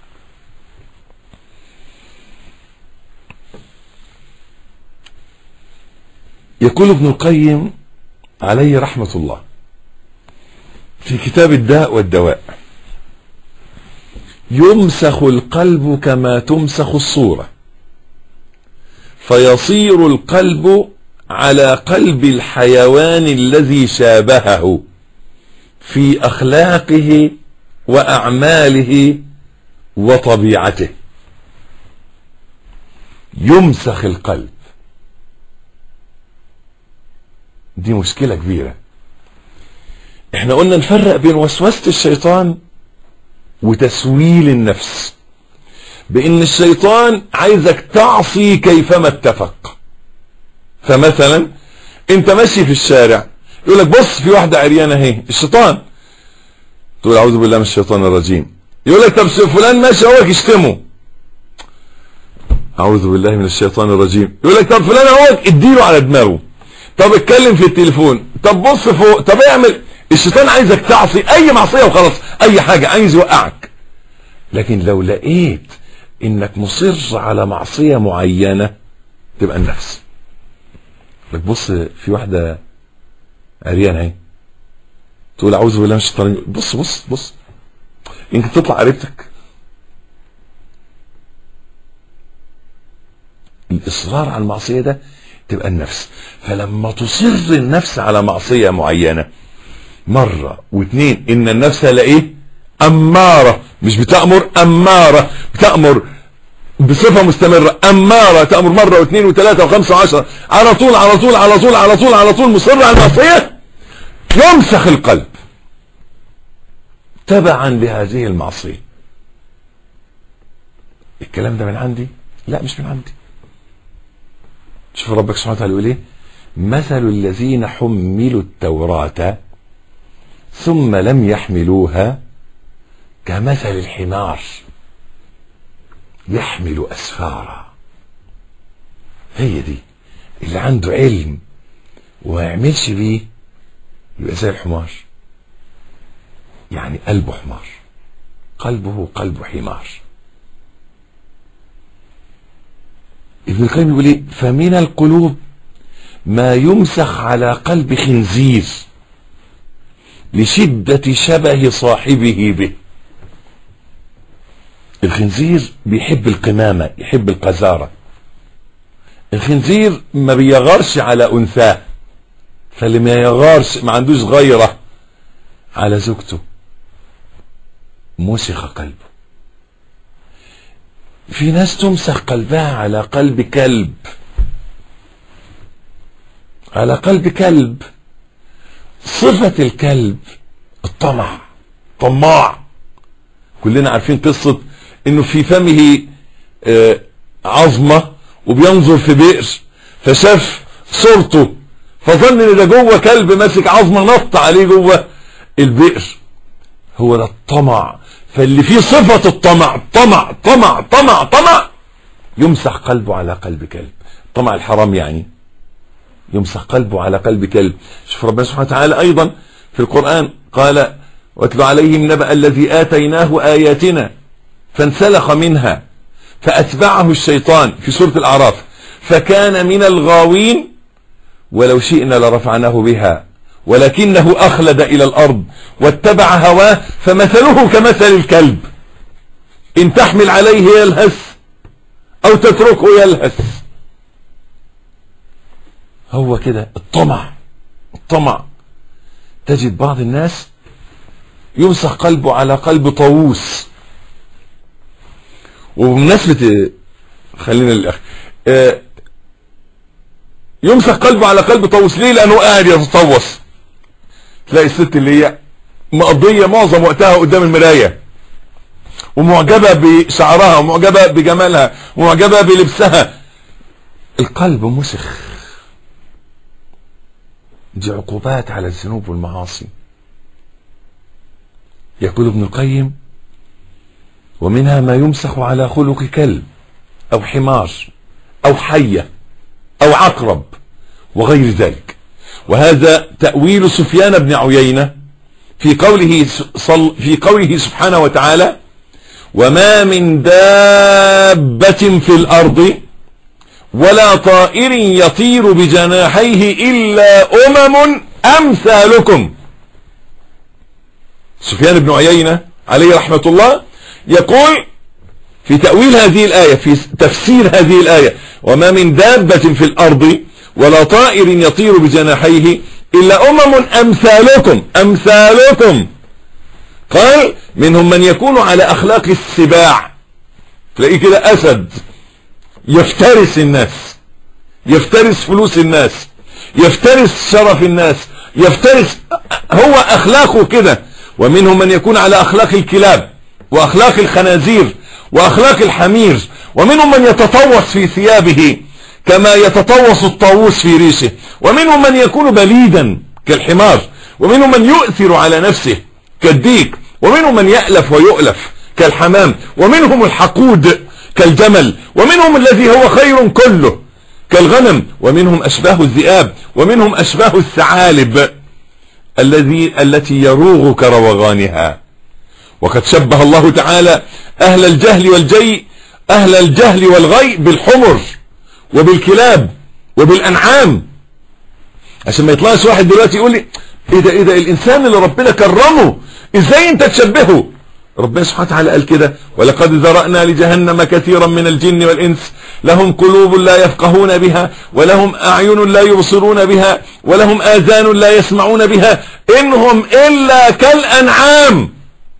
يقول ابن القيم عليه رحمة الله في كتاب الداء والدواء يمسخ القلب كما تمسخ الصورة فيصير القلب على قلب الحيوان الذي شابهه في أخلاقه وأعماله وطبيعته يمسخ القلب دي مشكلة كبيرة احنا قلنا نفرق بين وسوسة الشيطان وتسويل النفس بان الشيطان عايزك تعصي كيفما اتفق فمثلا انت ماشي في الشارع يقول لك بص في واحدة عريانة اهي الشيطان تقول اعوذ بالله من الشيطان الرجيم يقول لك طب فلان ماشي اهوك اشتمه اعوذ بالله من الشيطان الرجيم يقول لك طب فلان اهوك اديله على دماغه طب اتكلم في التليفون طب بص فوق طب اعمل الشيطان عايزك تعصي اي معصية وخلاص اي حاجة عايز يوقعك لكن لو لقيت انك مصر على معصية معينة تبقى النفس لك بص في واحدة عريانة اهي تقول اعوذ بالله من الشيطان الرجيم. بص بص بص يمكن تطلع قريبتك الاصرار على المعصية ده تبقى النفس فلما تصر النفس على معصية معينة مرة واثنين ان النفس لايه امارة مش بتأمر امارة بتأمر بصفة مستمرة امارة تأمر مرة واثنين وثلاثة وخمسة وعشرة على طول على طول على طول على طول على طول مصر على المعصية يمسخ القلب تبعا لهذه المعصية الكلام ده من عندي لا مش من عندي شوف ربك سبحانه وتعالى يقول ايه مثل الذين حملوا التوراة ثم لم يحملوها كمثل الحمار يحمل أسفارا هي دي اللي عنده علم وما يعملش بيه يبقى زي الحمار يعني قلبه حمار قلبه قلب حمار ابن القيم يقول ايه فمن القلوب ما يمسخ على قلب خنزير لشدة شبه صاحبه به الخنزير بيحب القمامة يحب القذارة الخنزير ما بيغارش على أنثاه فاللي ما يغارش ما عندوش غيرة على زوجته مسخ قلبه في ناس تمسخ قلبها على قلب كلب على قلب كلب صفة الكلب الطمع طماع كلنا عارفين قصة انه في فمه آه، عظمة وبينظر في بئر فشاف صورته فظن ان ده جوه كلب ماسك عظمة نط عليه جوه البئر هو ده الطمع فاللي فيه صفة الطمع طمع طمع طمع طمع يمسح قلبه على قلب كلب طمع الحرام يعني يمسح قلبه على قلب كلب شوف ربنا سبحانه وتعالى ايضا في القرآن قال واتل عليهم نبأ الذي آتيناه آياتنا فانسلخ منها فأتبعه الشيطان في سورة الأعراف فكان من الغاوين ولو شئنا لرفعناه بها ولكنه أخلد إلى الأرض واتبع هواه فمثله كمثل الكلب إن تحمل عليه يلهث أو تتركه يلهث هو كده الطمع الطمع تجد بعض الناس يمسح قلبه على قلب طاووس وبمناسبة خلينا للأخ آه، يمسح قلبه على قلب طاووس ليه لأنه قاعد يتطوس تلاقي الست اللي هي مقضية معظم وقتها قدام المراية ومعجبة بشعرها ومعجبة بجمالها ومعجبة بلبسها القلب مسخ دي عقوبات على الذنوب والمعاصي يقول ابن القيم ومنها ما يمسخ على خلق كلب او حمار او حية او عقرب وغير ذلك وهذا تأويل سفيان بن عيينة في قوله صل في قوله سبحانه وتعالى وما من دابة في الأرض ولا طائر يطير بجناحيه إلا أمم أمثالكم سفيان بن عيينة عليه رحمة الله يقول في تأويل هذه الآية في تفسير هذه الآية وما من دابة في الأرض ولا طائر يطير بجناحيه إلا أمم أمثالكم أمثالكم قال منهم من يكون على أخلاق السباع تلاقيه كده أسد يفترس الناس يفترس فلوس الناس يفترس شرف الناس يفترس هو أخلاقه كده ومنهم من يكون على أخلاق الكلاب وأخلاق الخنازير وأخلاق الحمير ومنهم من يتطوس في ثيابه كما يتطوس الطاووس في ريشه ومنهم من يكون بليدا كالحمار ومنهم من يؤثر على نفسه كالديك ومنهم من يألف ويؤلف كالحمام ومنهم الحقود كالجمل ومنهم الذي هو خير كله كالغنم ومنهم أشباه الذئاب ومنهم أشباه الثعالب الذي التي يروغ كروغانها وقد شبه الله تعالى أهل الجهل والجي أهل الجهل والغي بالحمر وبالكلاب وبالأنعام عشان ما يطلعش واحد دلوقتي يقول لي ايه ده ايه ده الانسان اللي ربنا كرمه ازاي انت تشبهه ربنا سبحانه وتعالى قال كده ولقد ذرأنا لجهنم كثيرا من الجن والإنس لهم قلوب لا يفقهون بها ولهم أعين لا يبصرون بها ولهم آذان لا يسمعون بها إنهم إلا كالأنعام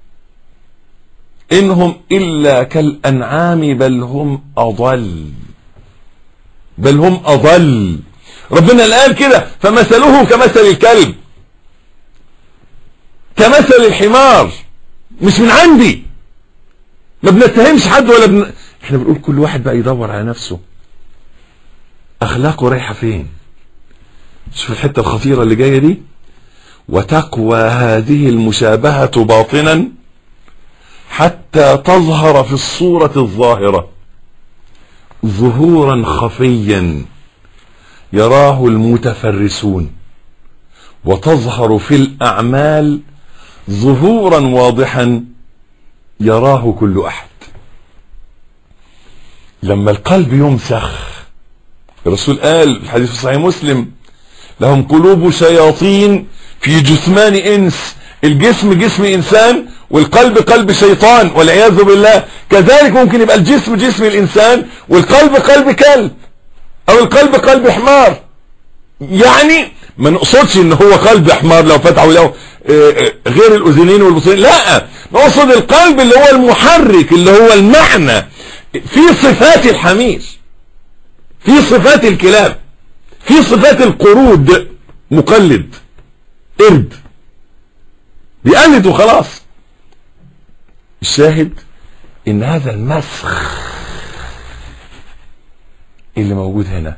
إنهم إلا كالأنعام بل هم أضل بل هم أضل ربنا الآن كده فمثله كمثل الكلب كمثل الحمار مش من عندي ما بنتهمش حد ولا بن... احنا بنقول كل واحد بقى يدور على نفسه اخلاقه رايحه فين شوف الحته الخطيره اللي جايه دي وتقوى هذه المشابهه باطنا حتى تظهر في الصوره الظاهره ظهورا خفيا يراه المتفرسون وتظهر في الاعمال ظهورا واضحا يراه كل احد لما القلب يمسخ الرسول قال في الحديث صحيح مسلم لهم قلوب شياطين في جثمان انس الجسم جسم انسان والقلب قلب شيطان والعياذ بالله كذلك ممكن يبقى الجسم جسم الانسان والقلب قلب كلب او القلب قلب حمار يعني ما نقصدش ان هو قلب حمار لو فتحوا له غير الاذنين والبصرين لا نقصد القلب اللي هو المحرك اللي هو المعنى في صفات الحمير في صفات الكلاب في صفات القرود مقلد قرد بيقلد وخلاص الشاهد ان هذا المسخ اللي موجود هنا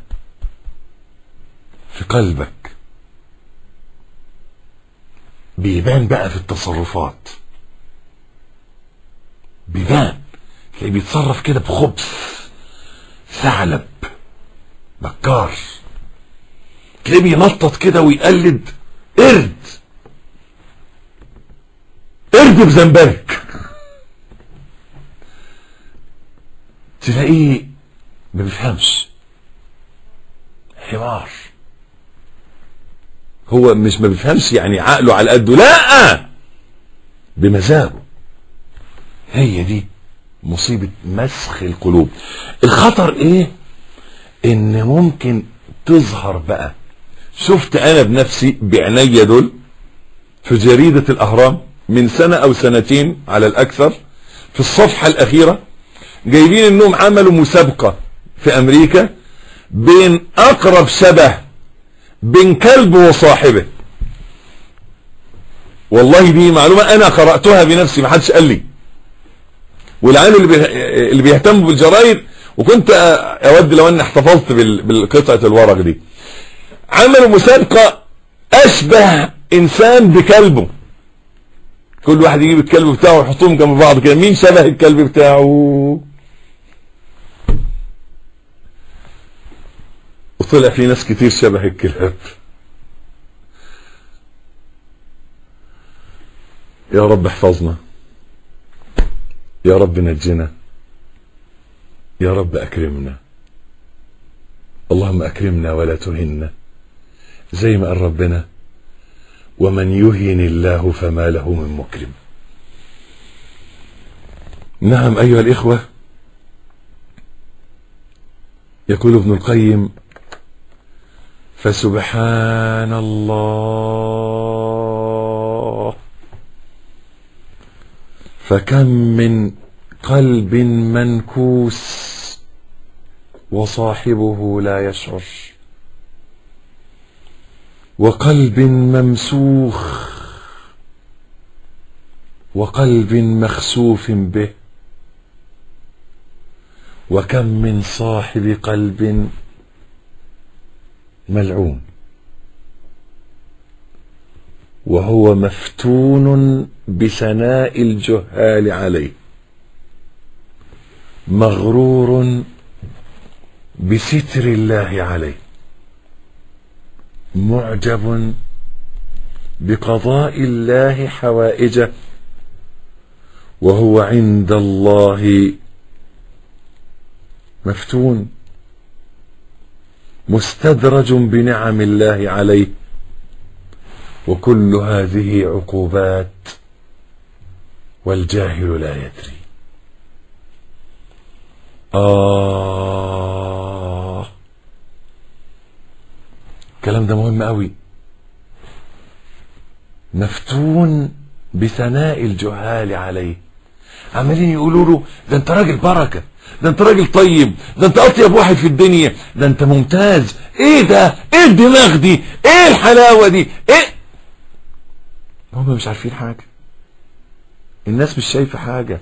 في قلبك بيبان بقى في التصرفات بيبان تلاقيه بيتصرف كده بخبث ثعلب بكار تلاقيه بينطط كده ويقلد قرد قرد بزنبرك تلاقيه ما بيفهمش حمار هو مش ما بيفهمش يعني عقله على قده لا بمزاجه هي دي مصيبة مسخ القلوب الخطر ايه ان ممكن تظهر بقى شفت انا بنفسي بعيني دول في جريدة الاهرام من سنة او سنتين على الاكثر في الصفحة الاخيرة جايبين انهم عملوا مسابقة في امريكا بين اقرب شبه بين كلب وصاحبه والله دي معلومة انا قرأتها بنفسي ما حدش قال لي والعيال اللي بيه... اللي بيهتموا بالجرايد وكنت اود لو اني احتفظت بال... بالقطعة الورق دي عملوا مسابقة اشبه انسان بكلبه كل واحد يجيب الكلب بتاعه ويحطهم جنب بعض كده مين شبه الكلب بتاعه وطلع في ناس كتير شبه الكلاب يا رب احفظنا يا رب نجنا يا رب اكرمنا اللهم اكرمنا ولا تهنا زي ما قال ربنا ومن يهن الله فما له من مكرم نعم أيها الإخوة يقول ابن القيم فسبحان الله فكم من قلب منكوس وصاحبه لا يشعر وقلب ممسوخ وقلب مخسوف به وكم من صاحب قلب ملعون وهو مفتون بثناء الجهال عليه مغرور بستر الله عليه معجب بقضاء الله حوائجه وهو عند الله مفتون مستدرج بنعم الله عليه وكل هذه عقوبات والجاهل لا يدري آه الكلام ده مهم قوي مفتون بثناء الجهال عليه عمالين يقولوا له ده انت راجل بركه ده انت راجل طيب ده انت اطيب واحد في الدنيا ده انت ممتاز ايه ده ايه الدماغ دي ايه الحلاوه دي ايه هم مش عارفين حاجه الناس مش شايفه حاجه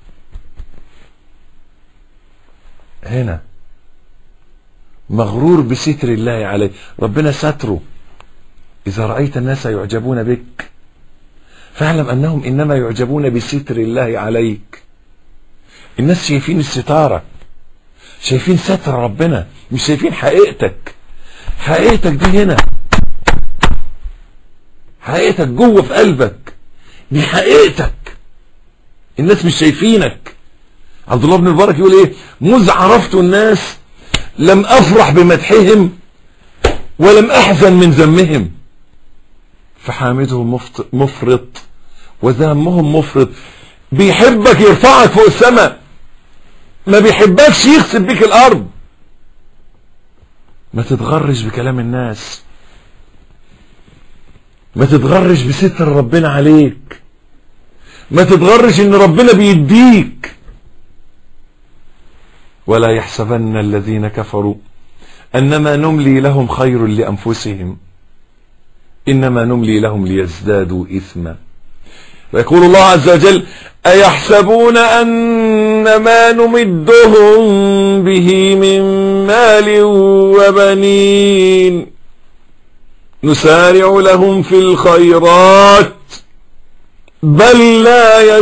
هنا مغرور بستر الله عليه ربنا ستره إذا رأيت الناس يعجبون بك فاعلم أنهم إنما يعجبون بستر الله عليك الناس شايفين الستارة شايفين ستر ربنا مش شايفين حقيقتك حقيقتك دي هنا حقيقتك جوه في قلبك دي حقيقتك الناس مش شايفينك عبد الله بن المبارك يقول ايه مذ عرفت الناس لم افرح بمدحهم ولم احزن من ذمهم فحامدهم مفرط وذمهم مفرط بيحبك يرفعك فوق السماء ما بيحبكش يخسف بيك الارض ما تتغرش بكلام الناس ما تتغرش بستر ربنا عليك ما تتغرش ان ربنا بيديك ولا يحسبن الذين كفروا انما نملي لهم خير لانفسهم انما نملي لهم ليزدادوا اثما ويقول الله عز وجل ايحسبون ان ما نمدهم به من مال وبنين نسارع لهم في الخيرات بل لا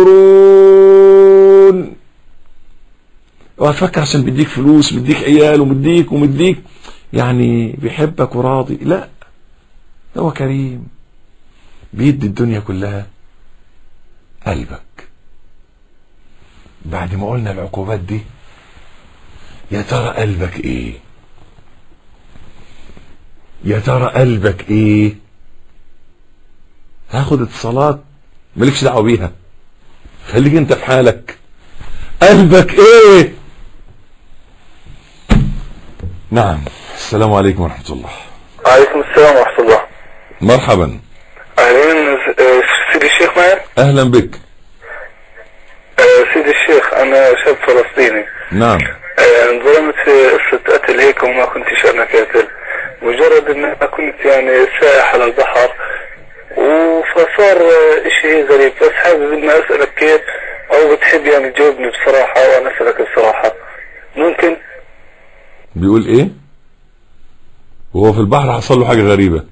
يشعرون وهتفكر عشان بيديك فلوس بيديك عيال ومديك ومديك يعني بيحبك وراضي لا هو كريم بيدي الدنيا كلها قلبك بعد ما قلنا العقوبات دي يا ترى قلبك ايه يا ترى قلبك ايه هاخد اتصالات مالكش دعوه بيها خليك انت في حالك قلبك ايه نعم السلام عليكم ورحمة الله عليكم السلام ورحمة الله مرحبا أهلين آه، سيدي الشيخ معي اهلا بك آه، سيدي الشيخ أنا شاب فلسطيني نعم آه، انظلمت في قصة قتل هيك وما كنتش أنا قاتل مجرد إن أنا كنت يعني سائح على البحر وفصار آه، إشي غريب بس حابب إني أسألك كيف أو بتحب يعني تجاوبني بصراحة وأنا أسألك بصراحة ممكن بيقول ايه وهو في البحر حصل له حاجة غريبة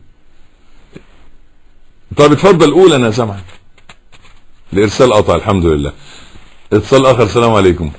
طيب اتفضل قول انا سامعك الارسال قطع الحمد لله اتصال اخر السلام عليكم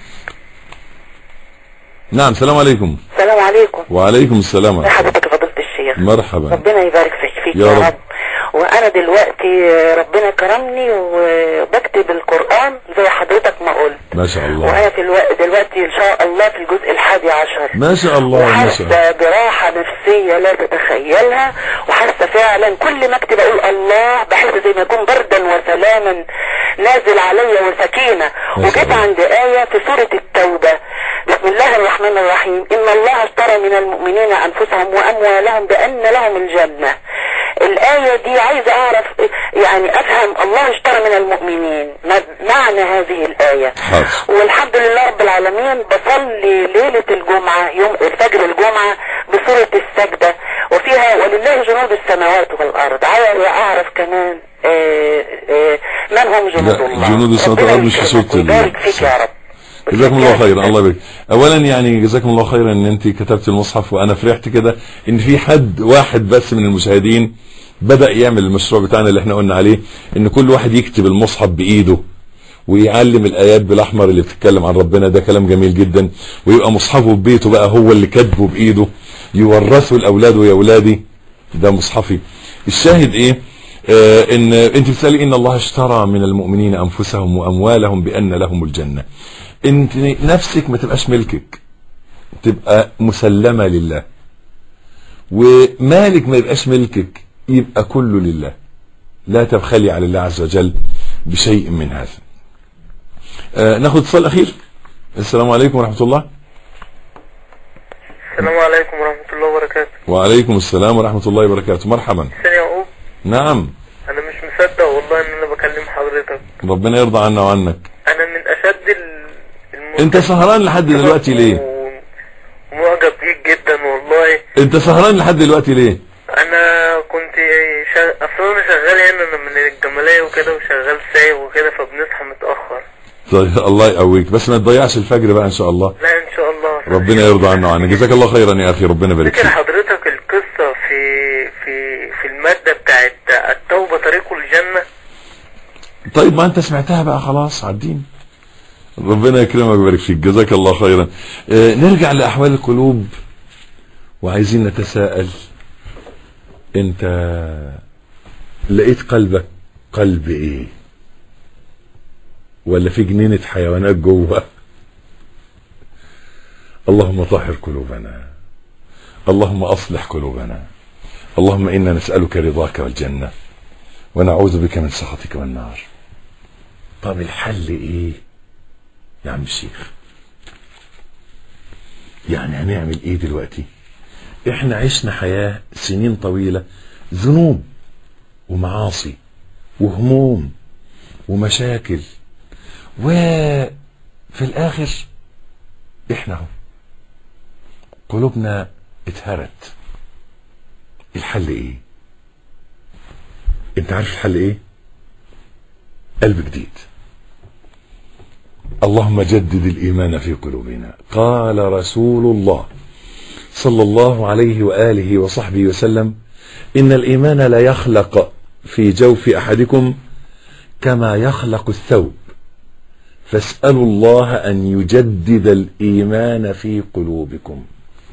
نعم السلام عليكم السلام عليكم وعليكم السلام ورحمة الله حضرتك فضيلة الشيخ مرحبا ربنا يبارك فيك فيك يا يا, رب. رب. وانا دلوقتي ربنا كرمني وبكتب القرآن زي حضرتك ما قلت ما شاء الله وانا في الوقت دلوقتي ان شاء الله في الجزء الحادي عشر ما شاء الله ما شاء الله وحاسه براحه نفسيه لا تتخيلها وحاسه فعلا كل ما اكتب اقول الله بحس زي ما يكون بردا وسلاما نازل عليا وسكينه ما شاء وجيت الله. عند ايه في سوره التوبه بسم الله الرحمن الرحيم ان الله اشترى من المؤمنين انفسهم واموالهم بان لهم الجنه الآية دي عايزة أعرف يعني أفهم الله اشترى من المؤمنين ما معنى هذه الآية حاضر. والحمد لله رب العالمين بصلي ليلة الجمعة يوم الفجر الجمعة بسورة السجدة وفيها ولله جنود السماوات والأرض عايز أعرف كمان آه، آه، من هم جنود لا، الله جنود السماوات ربنا والأرض مش في يكرمك سورة ال- ويبارك فيك يا رب جزاكم الله خيرا الله يبارك اولا يعني جزاكم الله خيرا ان انت كتبت المصحف وانا فرحت كده ان في حد واحد بس من المشاهدين بدا يعمل المشروع بتاعنا اللي احنا قلنا عليه ان كل واحد يكتب المصحف بايده ويعلم الايات بالاحمر اللي بتتكلم عن ربنا ده كلام جميل جدا ويبقى مصحفه في بيته بقى هو اللي كاتبه بايده يورثه لاولاده يا اولادي ده مصحفي الشاهد ايه آه ان انت بتسالي ان الله اشترى من المؤمنين انفسهم واموالهم بان لهم الجنه انت نفسك ما تبقاش ملكك تبقى مسلمه لله ومالك ما يبقاش ملكك يبقى كله لله لا تبخلي على الله عز وجل بشيء من هذا آه ناخد اتصال اخير السلام عليكم ورحمه الله السلام عليكم ورحمة الله وبركاته وعليكم السلام ورحمه الله وبركاته مرحبا حسين يعقوب نعم أنا مش مصدق والله إن أنا بكلم حضرتك ربنا يرضى عنا وعنك أنا من أشد ال- المسلمين انت سهران لحد دلوقتي ليه و- ومعجب بيك جدا والله انت سهران لحد دلوقتي ليه أنا كنت شا... أصلا أنا شغال هنا أنا من الجمالية وكده وشغال سايق وكده فبنصحى متأخر طيب الله يقويك بس ما تضيعش الفجر بقى ان شاء الله لا إن شاء الله ربنا يرضى عنا وعنك جزاك الله خيرا يا اخي ربنا يبارك فاكر فيك حضرتك القصة في في في المادة بتاعت التوبة طريق الجنة طيب ما انت سمعتها بقى خلاص عدين ربنا يكرمك ويبارك فيك جزاك الله خيرا اه نرجع لاحوال القلوب وعايزين نتساءل انت لقيت قلبك قلب ايه ولا في جنينة حيوانات جوه اللهم طهر قلوبنا اللهم اصلح قلوبنا اللهم انا نسألك رضاك والجنة ونعوذ بك من سخطك والنار طب الحل ايه يا عم الشيخ يعني هنعمل ايه دلوقتي احنا عشنا حياة سنين طويلة ذنوب ومعاصي وهموم ومشاكل وفي الاخر احنا اهو قلوبنا اتهرت الحل ايه انت عارف الحل ايه قلب جديد اللهم جدد الايمان في قلوبنا قال رسول الله صلى الله عليه واله وصحبه وسلم ان الايمان لا يخلق في جوف احدكم كما يخلق الثوب فاسالوا الله ان يجدد الايمان في قلوبكم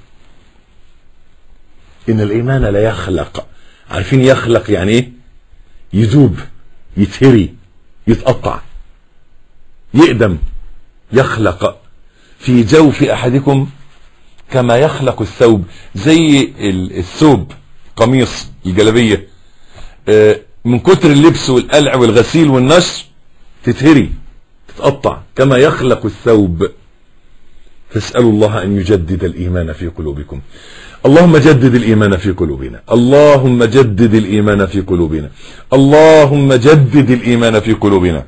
ان الايمان لا يخلق عارفين يخلق يعني ايه يذوب يتهري يتقطع يقدم يخلق في جوف احدكم كما يخلق الثوب زي ال- الثوب قميص الجلبيه آه، من كتر اللبس والقلع والغسيل والنشر تتهري تتقطع كما يخلق الثوب فاسألوا الله أن يجدد الإيمان في قلوبكم اللهم جدد الإيمان في قلوبنا اللهم جدد الإيمان في قلوبنا اللهم جدد الإيمان في قلوبنا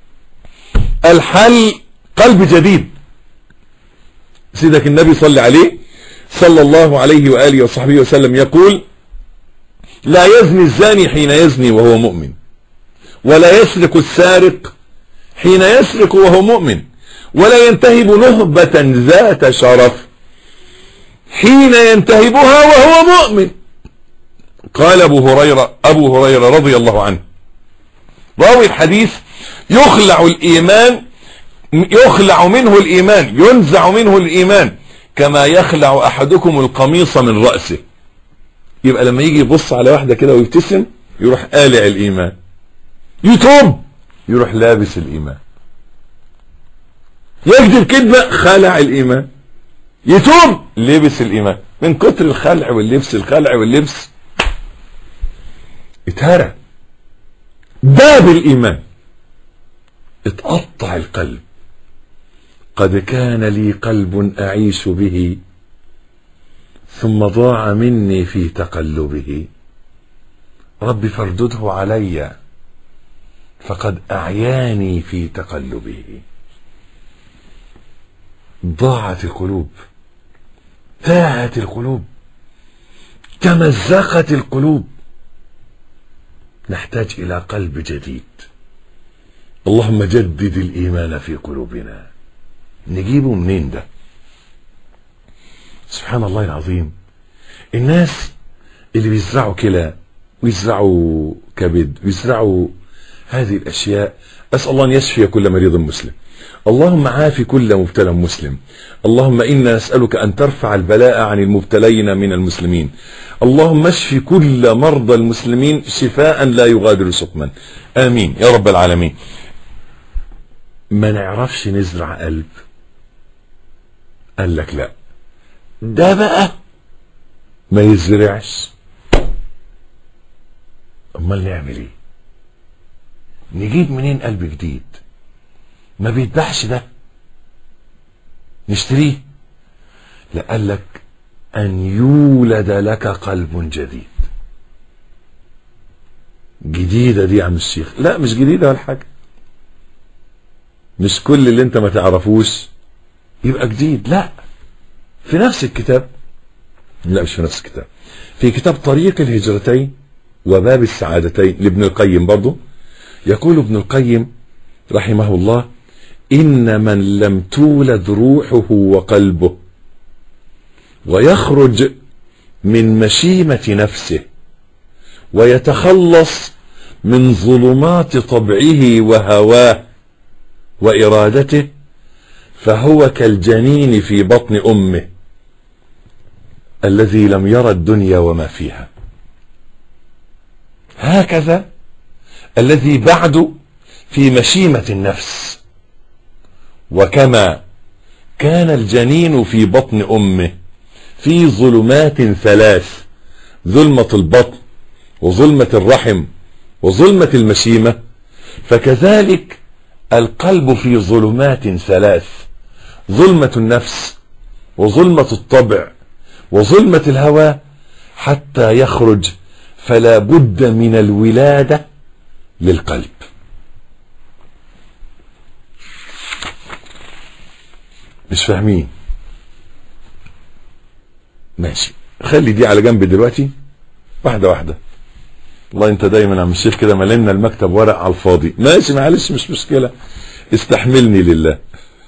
الحل قلب جديد سيدك النبي صلى عليه صلى الله عليه وآله وصحبه وسلم يقول لا يزني الزاني حين يزني وهو مؤمن ولا يسرق السارق حين يسرق وهو مؤمن ولا ينتهب نهبة ذات شرف حين ينتهبها وهو مؤمن قال أبو هريرة أبو هريرة رضي الله عنه راوي الحديث يخلع الإيمان يخلع منه الإيمان ينزع منه الإيمان كما يخلع أحدكم القميص من رأسه يبقى لما يجي يبص على واحدة كده ويبتسم يروح قالع الايمان يتوب يروح لابس الايمان يكذب كذبة خلع الايمان يتوب لبس الايمان من كتر الخلع واللبس الخلع واللبس اتهرى داب الايمان اتقطع القلب قد كان لي قلب اعيش به ثم ضاع مني في تقلبه رب فاردده علي فقد اعياني في تقلبه ضاعت القلوب تاهت القلوب تمزقت القلوب نحتاج الى قلب جديد اللهم جدد الايمان في قلوبنا نجيبه منين ده سبحان الله العظيم الناس اللي بيزرعوا كلى ويزرعوا كبد ويزرعوا هذه الاشياء اسال الله ان يشفي كل مريض مسلم اللهم عافي كل مبتلى مسلم اللهم انا نسالك ان ترفع البلاء عن المبتلين من المسلمين اللهم اشف كل مرضى المسلمين شفاء لا يغادر سقما امين يا رب العالمين ما نعرفش نزرع قلب قال لك لا ده بقى ما يزرعش امال نعمل ايه نجيب منين قلب جديد ما بيتباعش ده نشتريه لا قال لك ان يولد لك قلب جديد جديدة دي يا عم الشيخ لا مش جديدة ولا حاجة مش كل اللي انت ما تعرفوش يبقى جديد لا في نفس الكتاب لا مش في نفس الكتاب في كتاب طريق الهجرتين وباب السعادتين لابن القيم برضه يقول ابن القيم رحمه الله إن من لم تولد روحه وقلبه ويخرج من مشيمة نفسه ويتخلص من ظلمات طبعه وهواه وإرادته فهو كالجنين في بطن أمه الذي لم يرى الدنيا وما فيها هكذا الذي بعد في مشيمة النفس وكما كان الجنين في بطن أمه في ظلمات ثلاث ظلمة البطن وظلمة الرحم وظلمة المشيمة فكذلك القلب في ظلمات ثلاث ظلمة النفس وظلمة الطبع وظلمة الهوى حتى يخرج فلا بد من الولادة للقلب مش فاهمين ماشي خلي دي على جنب دلوقتي واحدة واحدة والله انت دايما عم الشيخ كده ملمنا المكتب ورق على الفاضي ماشي معلش مش مشكلة استحملني لله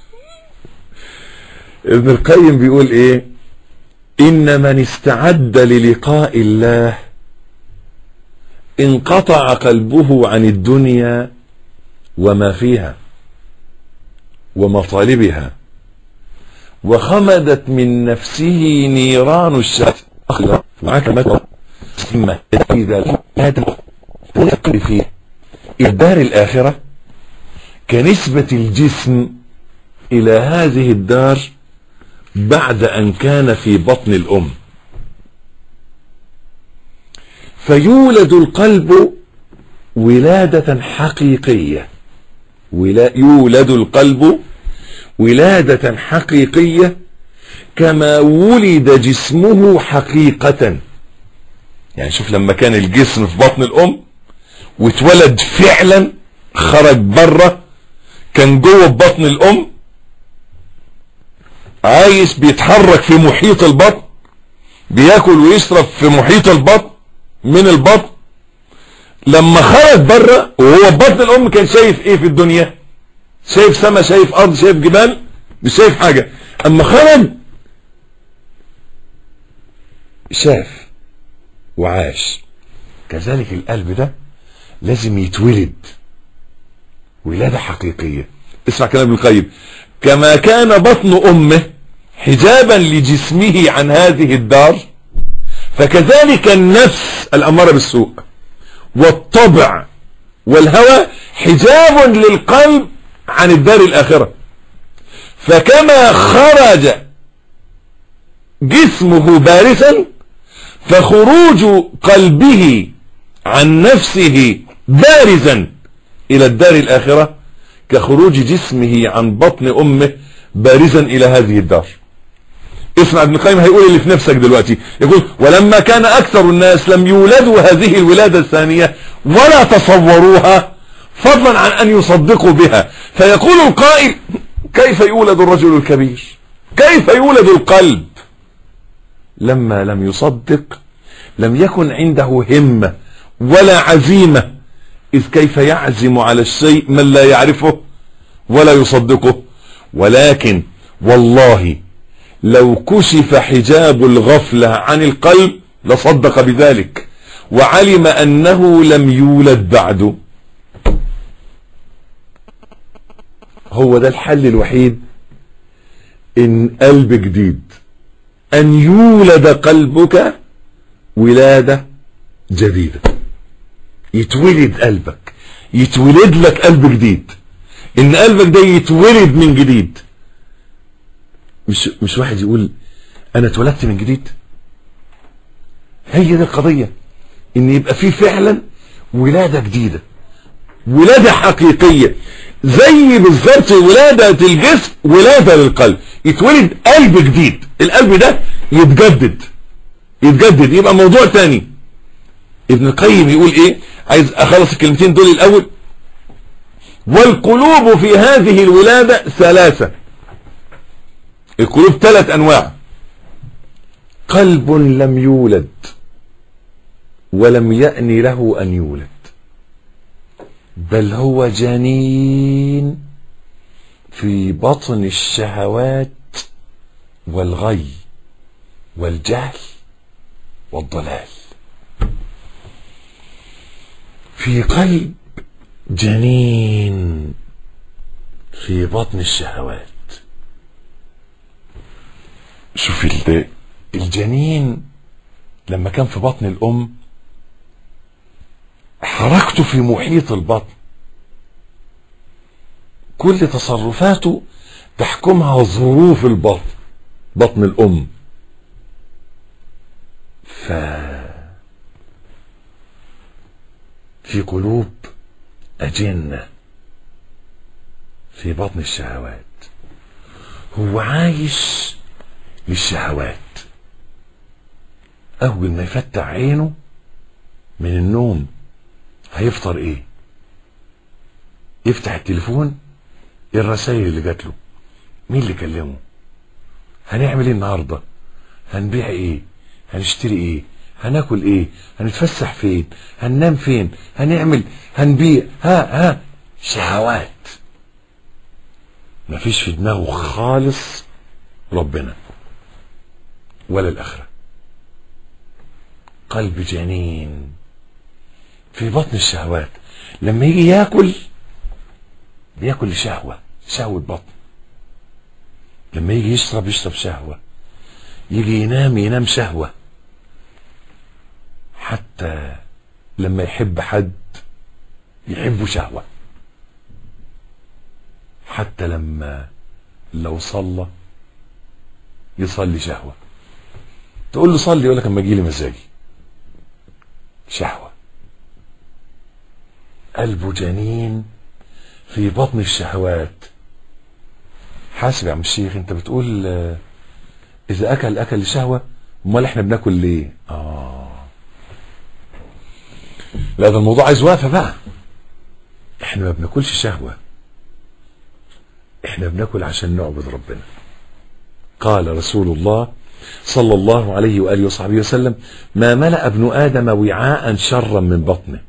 ابن القيم بيقول ايه ان من استعد للقاء الله انقطع قلبه عن الدنيا وما فيها ومطالبها وخمدت من نفسه نيران الشهوات معاك مثلا ثم إذا آدم ويقل فيه الدار الآخرة كنسبة الجسم إلى هذه الدار بعد أن كان في بطن الأم فيولد القلب ولادة حقيقية ولا يولد القلب ولادة حقيقية كما ولد جسمه حقيقة يعني شوف لما كان الجسم في بطن الأم واتولد فعلا خرج بره كان جوه بطن الأم عايش بيتحرك في محيط البطن بياكل ويشرب في محيط البطن من البطن لما خرج بره وهو بطن الأم كان شايف ايه في الدنيا شايف سما شايف ارض شايف جبال مش شايف حاجة اما خرج شاف وعاش كذلك القلب ده لازم يتولد ولادة حقيقية اسمع كلام ابن القيم كما كان بطن امه حجابا لجسمه عن هذه الدار فكذلك النفس الامارة بالسوء والطبع والهوى حجاب للقلب عن الدار الآخرة فكما خرج جسمه بارسا فخروج قلبه عن نفسه بارزا إلى الدار الآخرة كخروج جسمه عن بطن أمه بارزا إلى هذه الدار اسمع ابن القيم هيقول اللي في نفسك دلوقتي يقول ولما كان أكثر الناس لم يولدوا هذه الولادة الثانية ولا تصوروها فضلا عن أن يصدقوا بها فيقول القائل كيف يولد الرجل الكبير كيف يولد القلب لما لم يصدق لم يكن عنده همة ولا عزيمة إذ كيف يعزم على الشيء من لا يعرفه ولا يصدقه ولكن والله لو كشف حجاب الغفلة عن القلب لصدق بذلك وعلم أنه لم يولد بعد هو ده الحل الوحيد إن قلب جديد أن يولد قلبك ولادة جديدة يتولد قلبك يتولد لك قلب جديد ان قلبك ده يتولد من جديد مش مش واحد يقول انا اتولدت من جديد هي دي القضية ان يبقى في فعلا ولادة جديدة ولادة حقيقية زي بالظبط ولادة الجسم ولادة للقلب يتولد قلب جديد القلب ده يتجدد يتجدد يبقى موضوع تاني ابن القيم يقول ايه عايز اخلص الكلمتين دول الاول والقلوب في هذه الولادة ثلاثة القلوب ثلاث انواع قلب لم يولد ولم يأن له ان يولد بل هو جنين في بطن الشهوات والغي والجهل والضلال في قلب جنين في بطن الشهوات شوف ال- الجنين لما كان في بطن الأم حركته في محيط البطن كل تصرفاته تحكمها ظروف البطن بطن الأم ف في قلوب أجنة في بطن الشهوات هو عايش للشهوات أول ما يفتح عينه من النوم هيفطر ايه يفتح التليفون إيه الرسائل اللي جات له مين اللي كلمه هنعمل ايه النهارده هنبيع ايه هنشتري ايه هناكل ايه هنتفسح فين هننام فين هنعمل هنبيع ها ها شهوات مفيش في دماغه خالص ربنا ولا الاخره قلب جنين في بطن الشهوات لما يجي ياكل بياكل لشهوه شهوه بطن لما يجي يشرب يشرب شهوه يجي ينام ينام شهوه حتى لما يحب حد يحبه شهوة حتى لما لو صلى يصلي شهوة تقول له صلي يقول لك اما يجي لي مزاجي شهوة قلبه جنين في بطن الشهوات حاسب يا عم الشيخ انت بتقول آه، اذا اكل اكل لشهوة امال احنا بناكل ليه اه لا ده الموضوع عايز وقفه بقى احنا ما بناكلش شهوه احنا بناكل عشان نعبد ربنا قال رسول الله صلى الله عليه واله وصحبه وسلم ما ملا ابن ادم وعاء شرا من بطنه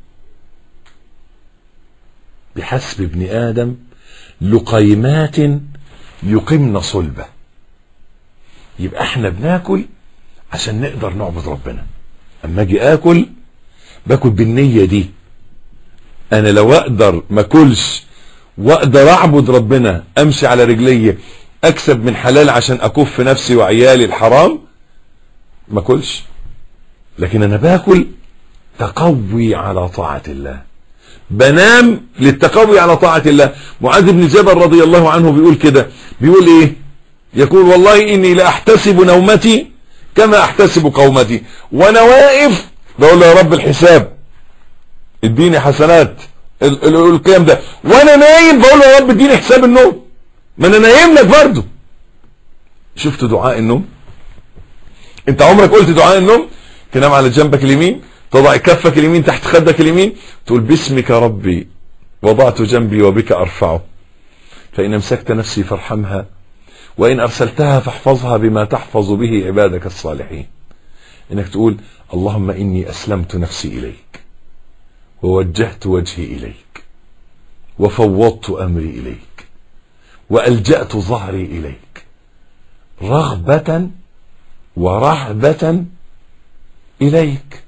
بحسب ابن ادم لقيمات يقمن صلبه يبقى احنا بناكل عشان نقدر نعبد ربنا اما اجي اكل باكل بالنية دي انا لو اقدر ما اكلش واقدر اعبد ربنا امشي على رجلي اكسب من حلال عشان اكف نفسي وعيالي الحرام ما اكلش لكن انا باكل للتقوي على طاعة الله بنام للتقوي على طاعة الله معاذ بن جبل رضي الله عنه بيقول كده بيقول ايه يقول والله اني لاحتسب نومتي كما احتسب قومتي وانا واقف بقول له يا رب الحساب اديني حسنات ال- ال- القيام ده وانا نايم بقول له يا رب اديني حساب النوم ما انا نايم لك برضه شفت دعاء النوم انت عمرك قلت دعاء النوم تنام على جنبك اليمين تضع كفك اليمين تحت خدك اليمين تقول باسمك ربي وضعت جنبي وبك ارفعه فان امسكت نفسي فارحمها وان ارسلتها فاحفظها بما تحفظ به عبادك الصالحين انك تقول اللهم اني اسلمت نفسي اليك ووجهت وجهي اليك وفوضت امري اليك والجات ظهري اليك رغبه ورهبه اليك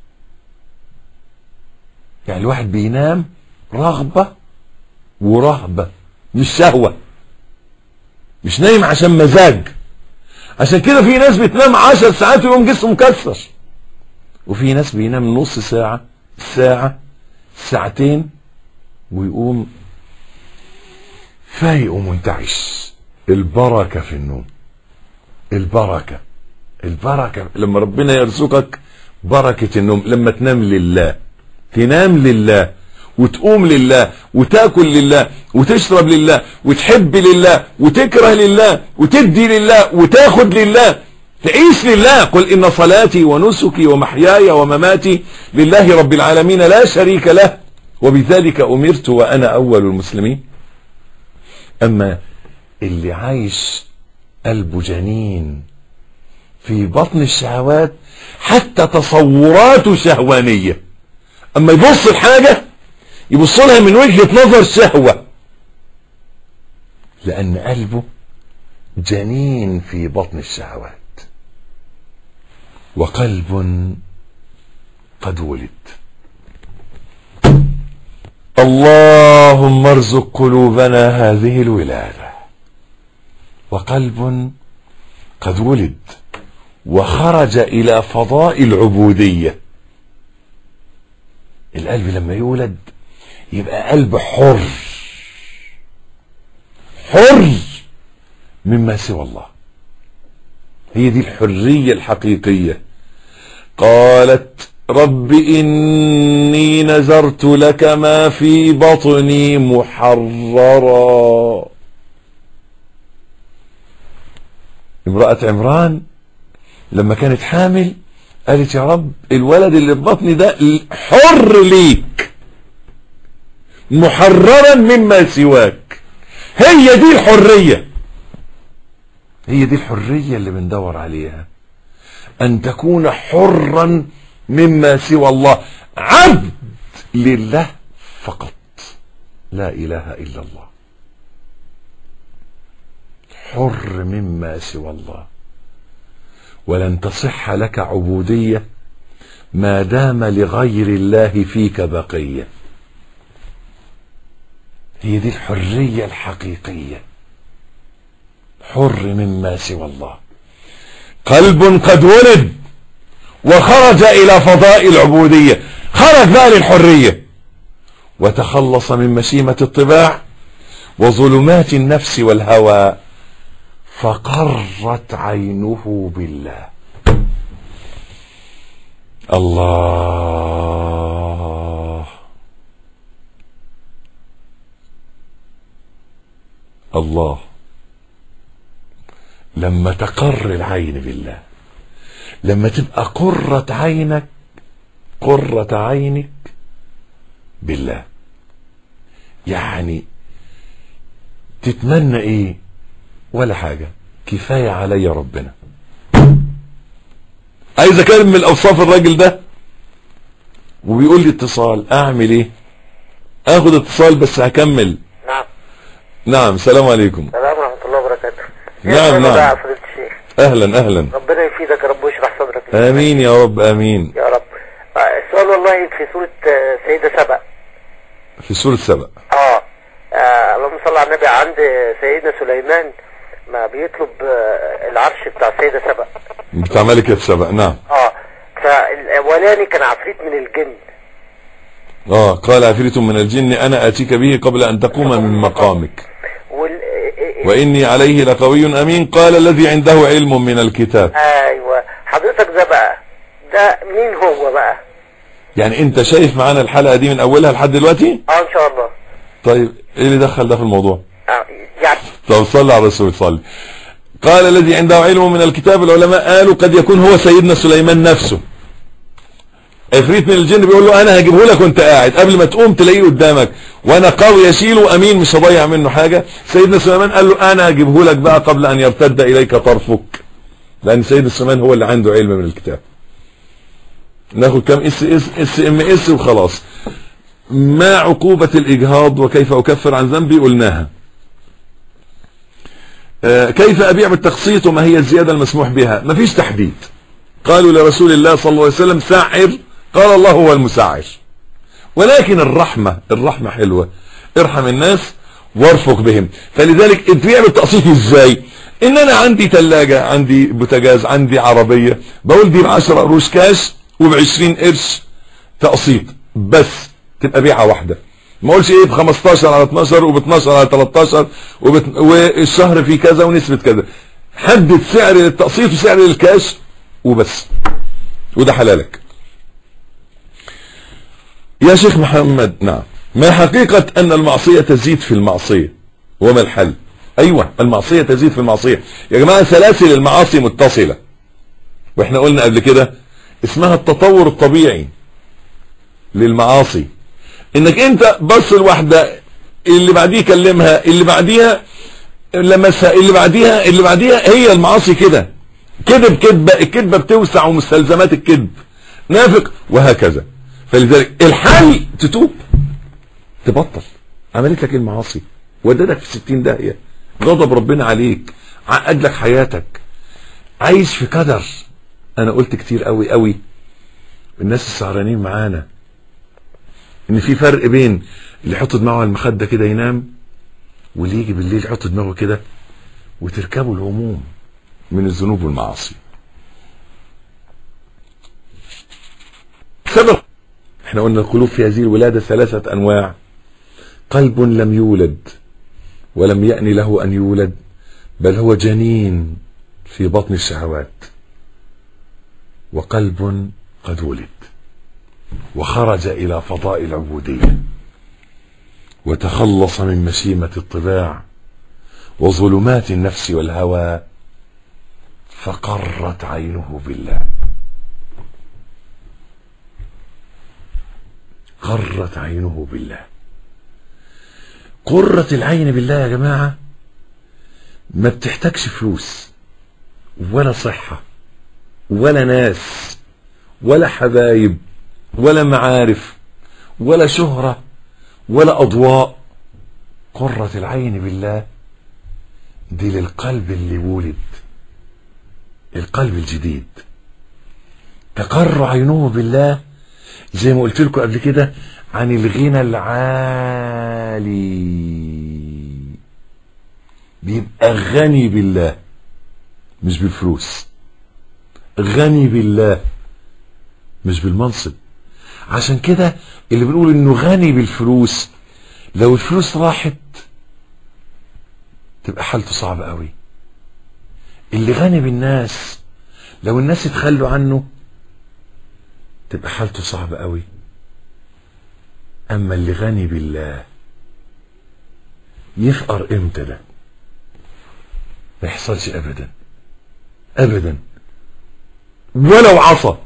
يعني الواحد بينام رغبه ورهبه مش شهوه مش نايم عشان مزاج عشان كده في ناس بتنام عشر ساعات ويقوم جسمه مكسر وفي ناس بينام نص ساعة ساعة ساعتين ويقوم فايق ومنتعش البركة في النوم البركة البركة لما ربنا يرزقك بركة النوم لما تنام لله تنام لله وتقوم لله وتاكل لله وتشرب لله وتحب لله وتكره لله وتدي لله وتاخد لله تعيش لله قل ان صلاتي ونسكي ومحياي ومماتي لله رب العالمين لا شريك له وبذلك امرت وانا اول المسلمين اما اللي عايش قلبه جنين في بطن الشهوات حتى تصوراته شهوانيه اما يبص الحاجه يبص لها من وجهة نظر شهوة لأن قلبه جنين في بطن الشهوات وقلب قد ولد اللهم ارزق قلوبنا هذه الولادة وقلب قد ولد وخرج إلى فضاء العبودية القلب لما يولد يبقى قلب حر حر مما سوى الله هي دي الحرية الحقيقية قالت رب إني نذرت لك ما في بطني محررا امرأة عمران لما كانت حامل قالت يا رب الولد اللي في بطني ده حر ليك محررا مما سواك هي دي الحرية هي دي الحرية اللي بندور عليها أن تكون حرا مما سوى الله عبد لله فقط لا إله إلا الله حر مما سوى الله ولن تصح لك عبودية ما دام لغير الله فيك بقيه هي دي الحرية الحقيقية حر مما سوى الله قلب قد ولد وخرج إلى فضاء العبودية خرج بقى للحرية وتخلص من مشيمة الطباع وظلمات النفس والهوى فقرت عينه بالله الله الله لما تقر العين بالله لما تبقى قرة عينك قرة عينك بالله يعني تتمنى ايه ولا حاجة كفاية علي ربنا عايز اكلم اوصاف الراجل ده وبيقول لي اتصال اعمل ايه اخد اتصال بس هكمل نعم نعم السلام عليكم السلام ورحمة الله وبركاته نعم، نعم. يا فضيلة الشيخ اهلا اهلا ربنا يفيدك يا رب ويشرح صدرك امين يا رب امين يا رب آه، السؤال والله في سورة آه، سيدة سبأ في سورة سبأ اه آه، اللهم صل على النبي عند سيدنا سليمان ما بيطلب آه، العرش بتاع سيدة سبأ بتاع ملكة سبأ نعم اه فالاولاني كان عفريت من الجن اه قال عفريت من الجن انا اتيك به قبل ان تقوم من مقامك وال... واني عليه لقوي امين قال الذي عنده علم من الكتاب ايوه حضرتك ده بقى ده مين هو بقى يعني انت شايف معانا الحلقة دي من اولها لحد دلوقتي اه ان شاء الله طيب ايه اللي دخل ده في الموضوع آه يعني طب صلى على الرسول صلي قال الذي عنده علم من الكتاب العلماء قالوا قد يكون هو سيدنا سليمان نفسه عفريت من الجن بيقول له انا هجيبه لك وانت قاعد قبل ما تقوم تلاقيه قدامك وانا قوي اشيله امين مش هضيع منه حاجة سيدنا سليمان قال له انا هجيبه لك بقى قبل ان يرتد اليك طرفك لان سيدنا سليمان هو اللي عنده علم من الكتاب ناخد كام اس اس اس ام اس وخلاص ما عقوبة الاجهاض وكيف اكفر عن ذنبي قلناها آه، كيف ابيع بالتقسيط وما هي الزيادة المسموح بها مفيش تحديد قالوا لرسول الله صلى الله عليه وسلم سعر قال الله هو المسعر ولكن الرحمة الرحمة حلوة ارحم الناس وارفق بهم فلذلك تبيع بالتقسيط ازاي ان انا عندي ثلاجة عندي بوتاجاز عندي عربية بقول دي ب 10 قروش كاش وب 20 قرش تقسيط بس تبقى بيعة واحدة ما اقولش ايه ب 15 على 12 وب 12 على 13 وبت... والشهر فيه كذا ونسبة كذا حدد سعر للتقسيط وسعر للكاش وبس وده حلالك يا شيخ محمد نعم ما حقيقة ان المعصية تزيد في المعصية وما الحل ايوه المعصية تزيد في المعصية يا جماعة سلاسل المعاصي متصلة واحنا قلنا قبل كده اسمها التطور الطبيعي للمعاصي انك انت بص الواحدة اللي بعديه كلمها اللي بعديها لمسها اللي بعديها اللي بعديها هي المعاصي كده كذب كذبة الكذبة بتوسع ومستلزمات الكذب نافق وهكذا فلذلك الحل تتوب تبطل عملت لك المعاصي وددك في ستين داهية غضب ربنا عليك عقد لك حياتك عايش في قدر انا قلت كتير قوي قوي الناس السهرانين معانا ان في فرق بين اللي يحط دماغه على المخدة كده ينام واللي يجي بالليل يحط دماغه كده وتركبه الهموم من الذنوب والمعاصي سبب احنا قلنا القلوب في هذه الولادة ثلاثة انواع قلب لم يولد ولم يأن له ان يولد بل هو جنين في بطن الشهوات وقلب قد ولد وخرج الى فضاء العبودية وتخلص من مشيمة الطباع وظلمات النفس والهوى فقرت عينه بالله قرت عينه بالله قرة العين بالله يا جماعة ما بتحتاجش فلوس ولا صحة ولا ناس ولا حبايب ولا معارف ولا شهرة ولا أضواء قرة العين بالله دي للقلب اللي ولد القلب الجديد تقر عينه بالله زي ما قلت لكم قبل كده عن الغنى العالي بيبقى غني بالله مش بالفلوس غني بالله مش بالمنصب عشان كده اللي بنقول انه غني بالفلوس لو الفلوس راحت تبقى حالته صعبة قوي اللي غني بالناس لو الناس اتخلوا عنه تبقى حالته صعبة قوي اما اللي غني بالله يفقر امتى ده ما يحصلش ابدا ابدا ولو عصى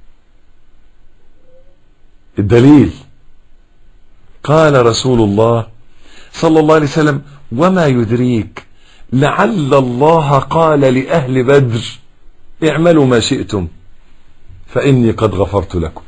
الدليل قال رسول الله صلى الله عليه وسلم وما يدريك لعل الله قال لأهل بدر اعملوا ما شئتم فإني قد غفرت لكم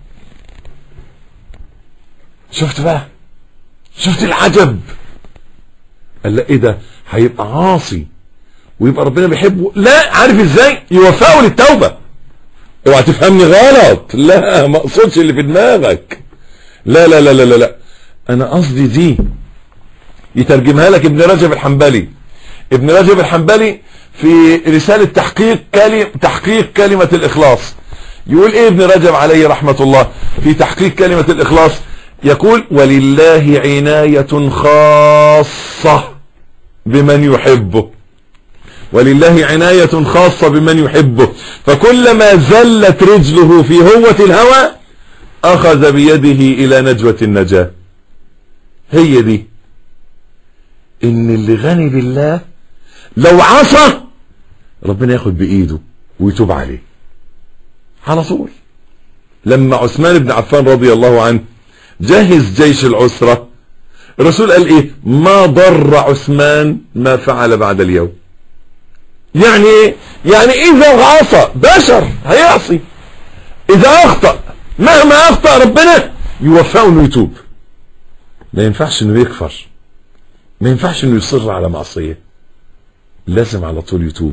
شفت بقى شفت العجب قال لا ايه ده هيبقى عاصي ويبقى ربنا بيحبه لا عارف ازاي يوفقه للتوبة اوعى تفهمني غلط لا ما اقصدش اللي في دماغك لا لا لا لا لا, لا. انا قصدي دي يترجمها لك ابن رجب الحنبلي ابن رجب الحنبلي في رسالة تحقيق كلمة تحقيق كلمة الإخلاص يقول ايه ابن رجب عليه رحمة الله في تحقيق كلمة الاخلاص يقول ولله عناية خاصة بمن يحبه ولله عناية خاصة بمن يحبه فكلما زلت رجله في هوة الهوى اخذ بيده الى نجوة النجاة هي دي ان اللي غني بالله لو عصى ربنا ياخد بايده ويتوب عليه على طول لما عثمان بن عفان رضي الله عنه جهز جيش العسرة الرسول قال ايه ما ضر عثمان ما فعل بعد اليوم يعني ايه يعني اذا عصى بشر هيعصي اذا اخطأ مهما اخطأ ربنا يوفقه انه يتوب ما ينفعش انه يكفر ما ينفعش انه يصر على معصية لازم على طول يتوب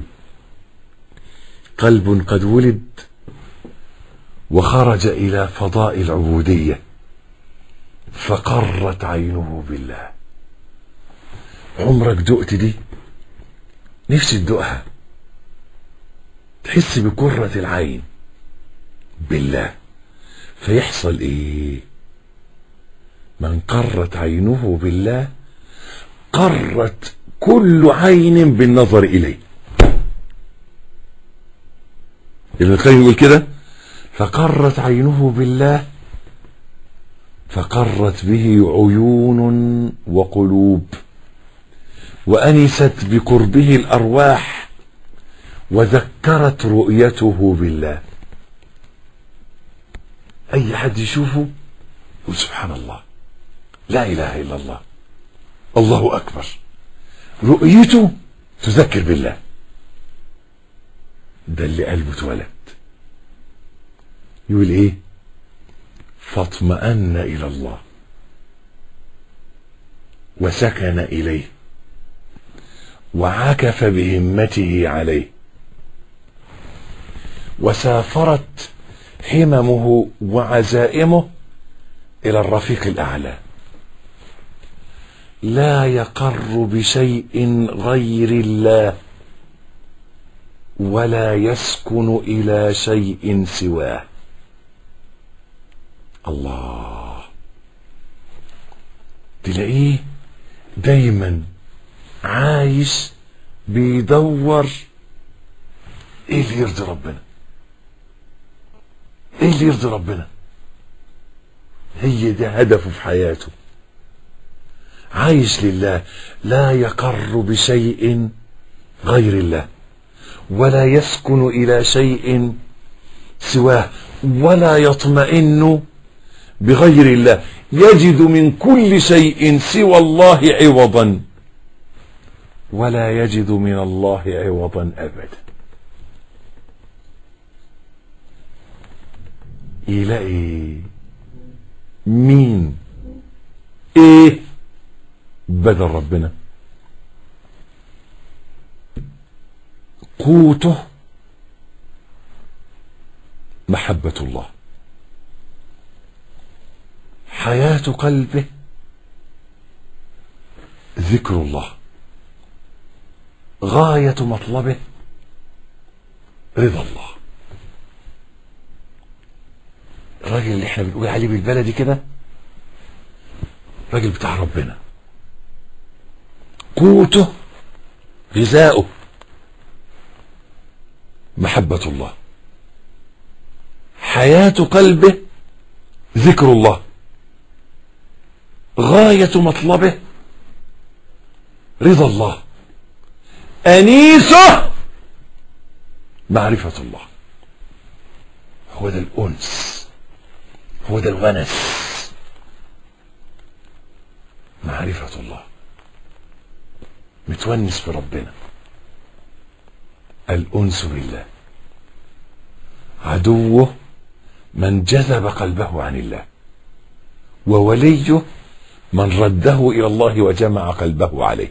قلب قد ولد وخرج الى فضاء العبودية فقرت عينه بالله عمرك دقت دي نفسي تدوقها تحس بكرة العين بالله فيحصل ايه من قرت عينه بالله قرت كل عين بالنظر اليه ابن القيم يقول كده فقرت عينه بالله فقرت به عيون وقلوب وانست بقربه الارواح وذكرت رؤيته بالله اي حد يشوفه يقول سبحان الله لا اله الا الله الله اكبر رؤيته تذكر بالله ده اللي قلبه اتولد يقول ايه فاطمأن الى الله وسكن اليه وعكف بهمته عليه وسافرت هممه وعزائمه الى الرفيق الاعلى لا يقر بشيء غير الله ولا يسكن الى شيء سواه الله تلاقيه دايما عايش بيدور ايه اللي يرضي ربنا ايه اللي يرضي ربنا هي ده هدفه في حياته عايش لله لا يقر بشيء غير الله ولا يسكن الى شيء سواه ولا يطمئن بغير الله يجد من كل شيء سوى الله عوضا ولا يجد من الله عوضا ابدا يلاقي مين ايه بدل ربنا قوته محبة الله حياة قلبه ذكر الله غاية مطلبه رضا الله الراجل اللي احنا بنقول عليه بالبلدي كده راجل بتاع ربنا قوته غذاؤه محبة الله حياة قلبه ذكر الله غاية مطلبه رضا الله أنيسه معرفة الله هو ده الأنس هو ده الونس معرفة الله متونس في ربنا الأنس بالله عدوه من جذب قلبه عن الله ووليه من رده إلى الله وجمع قلبه عليه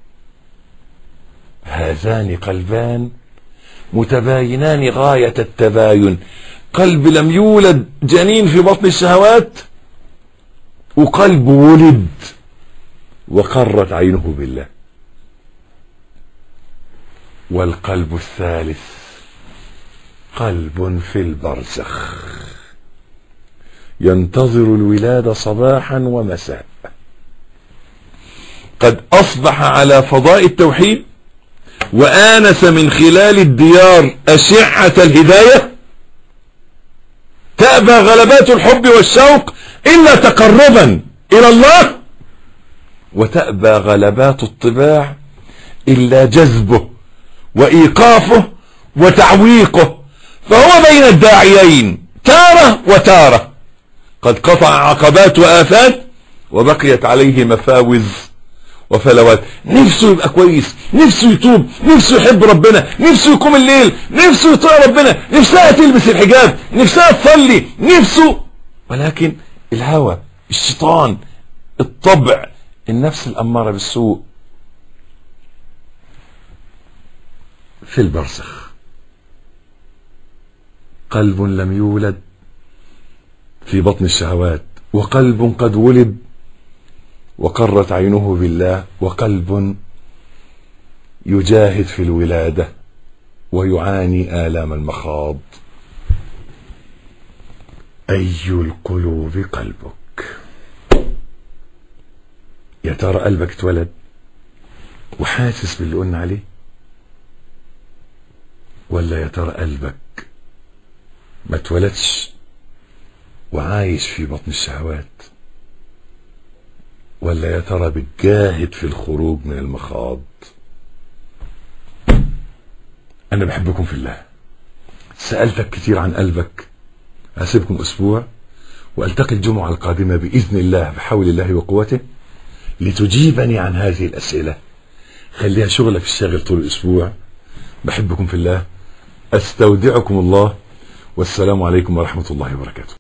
هذان قلبان متباينان غاية التباين قلب لم يولد جنين في بطن الشهوات وقلب ولد وقرت عينه بالله والقلب الثالث قلب في البرزخ ينتظر الولاد صباحا ومساء قد أصبح على فضاء التوحيد وآنس من خلال الديار أشعة الهداية تأبى غلبات الحب والشوق إلا تقربا إلى الله وتأبى غلبات الطباع إلا جذبه وإيقافه وتعويقه فهو بين الداعيين تارة وتارة قد قطع عقبات وآفات وبقيت عليه مفاوز وفلوات نفسه يبقى كويس نفسه يتوب نفسه يحب ربنا نفسه يقوم الليل نفسه يطيع ربنا نفسها تلبس الحجاب نفسها تصلي نفسه ولكن الهوى الشيطان الطبع النفس الأمارة بالسوء في البرزخ قلب لم يولد في بطن الشهوات وقلب قد ولد وقرت عينه بالله وقلب يجاهد في الولادة ويعاني آلام المخاض أي القلوب قلبك يا ترى قلبك اتولد وحاسس باللي قلنا عليه ولا يا ترى قلبك ما اتولدش وعايش في بطن الشهوات ولا يا ترى بتجاهد في الخروج من المخاض انا بحبكم في الله سألتك كتير عن قلبك هسيبكم اسبوع والتقي الجمعة القادمة باذن الله بحول الله وقوته لتجيبني عن هذه الاسئلة خليها شغلك الشاغل طول الاسبوع بحبكم في الله استودعكم الله والسلام عليكم ورحمة الله وبركاته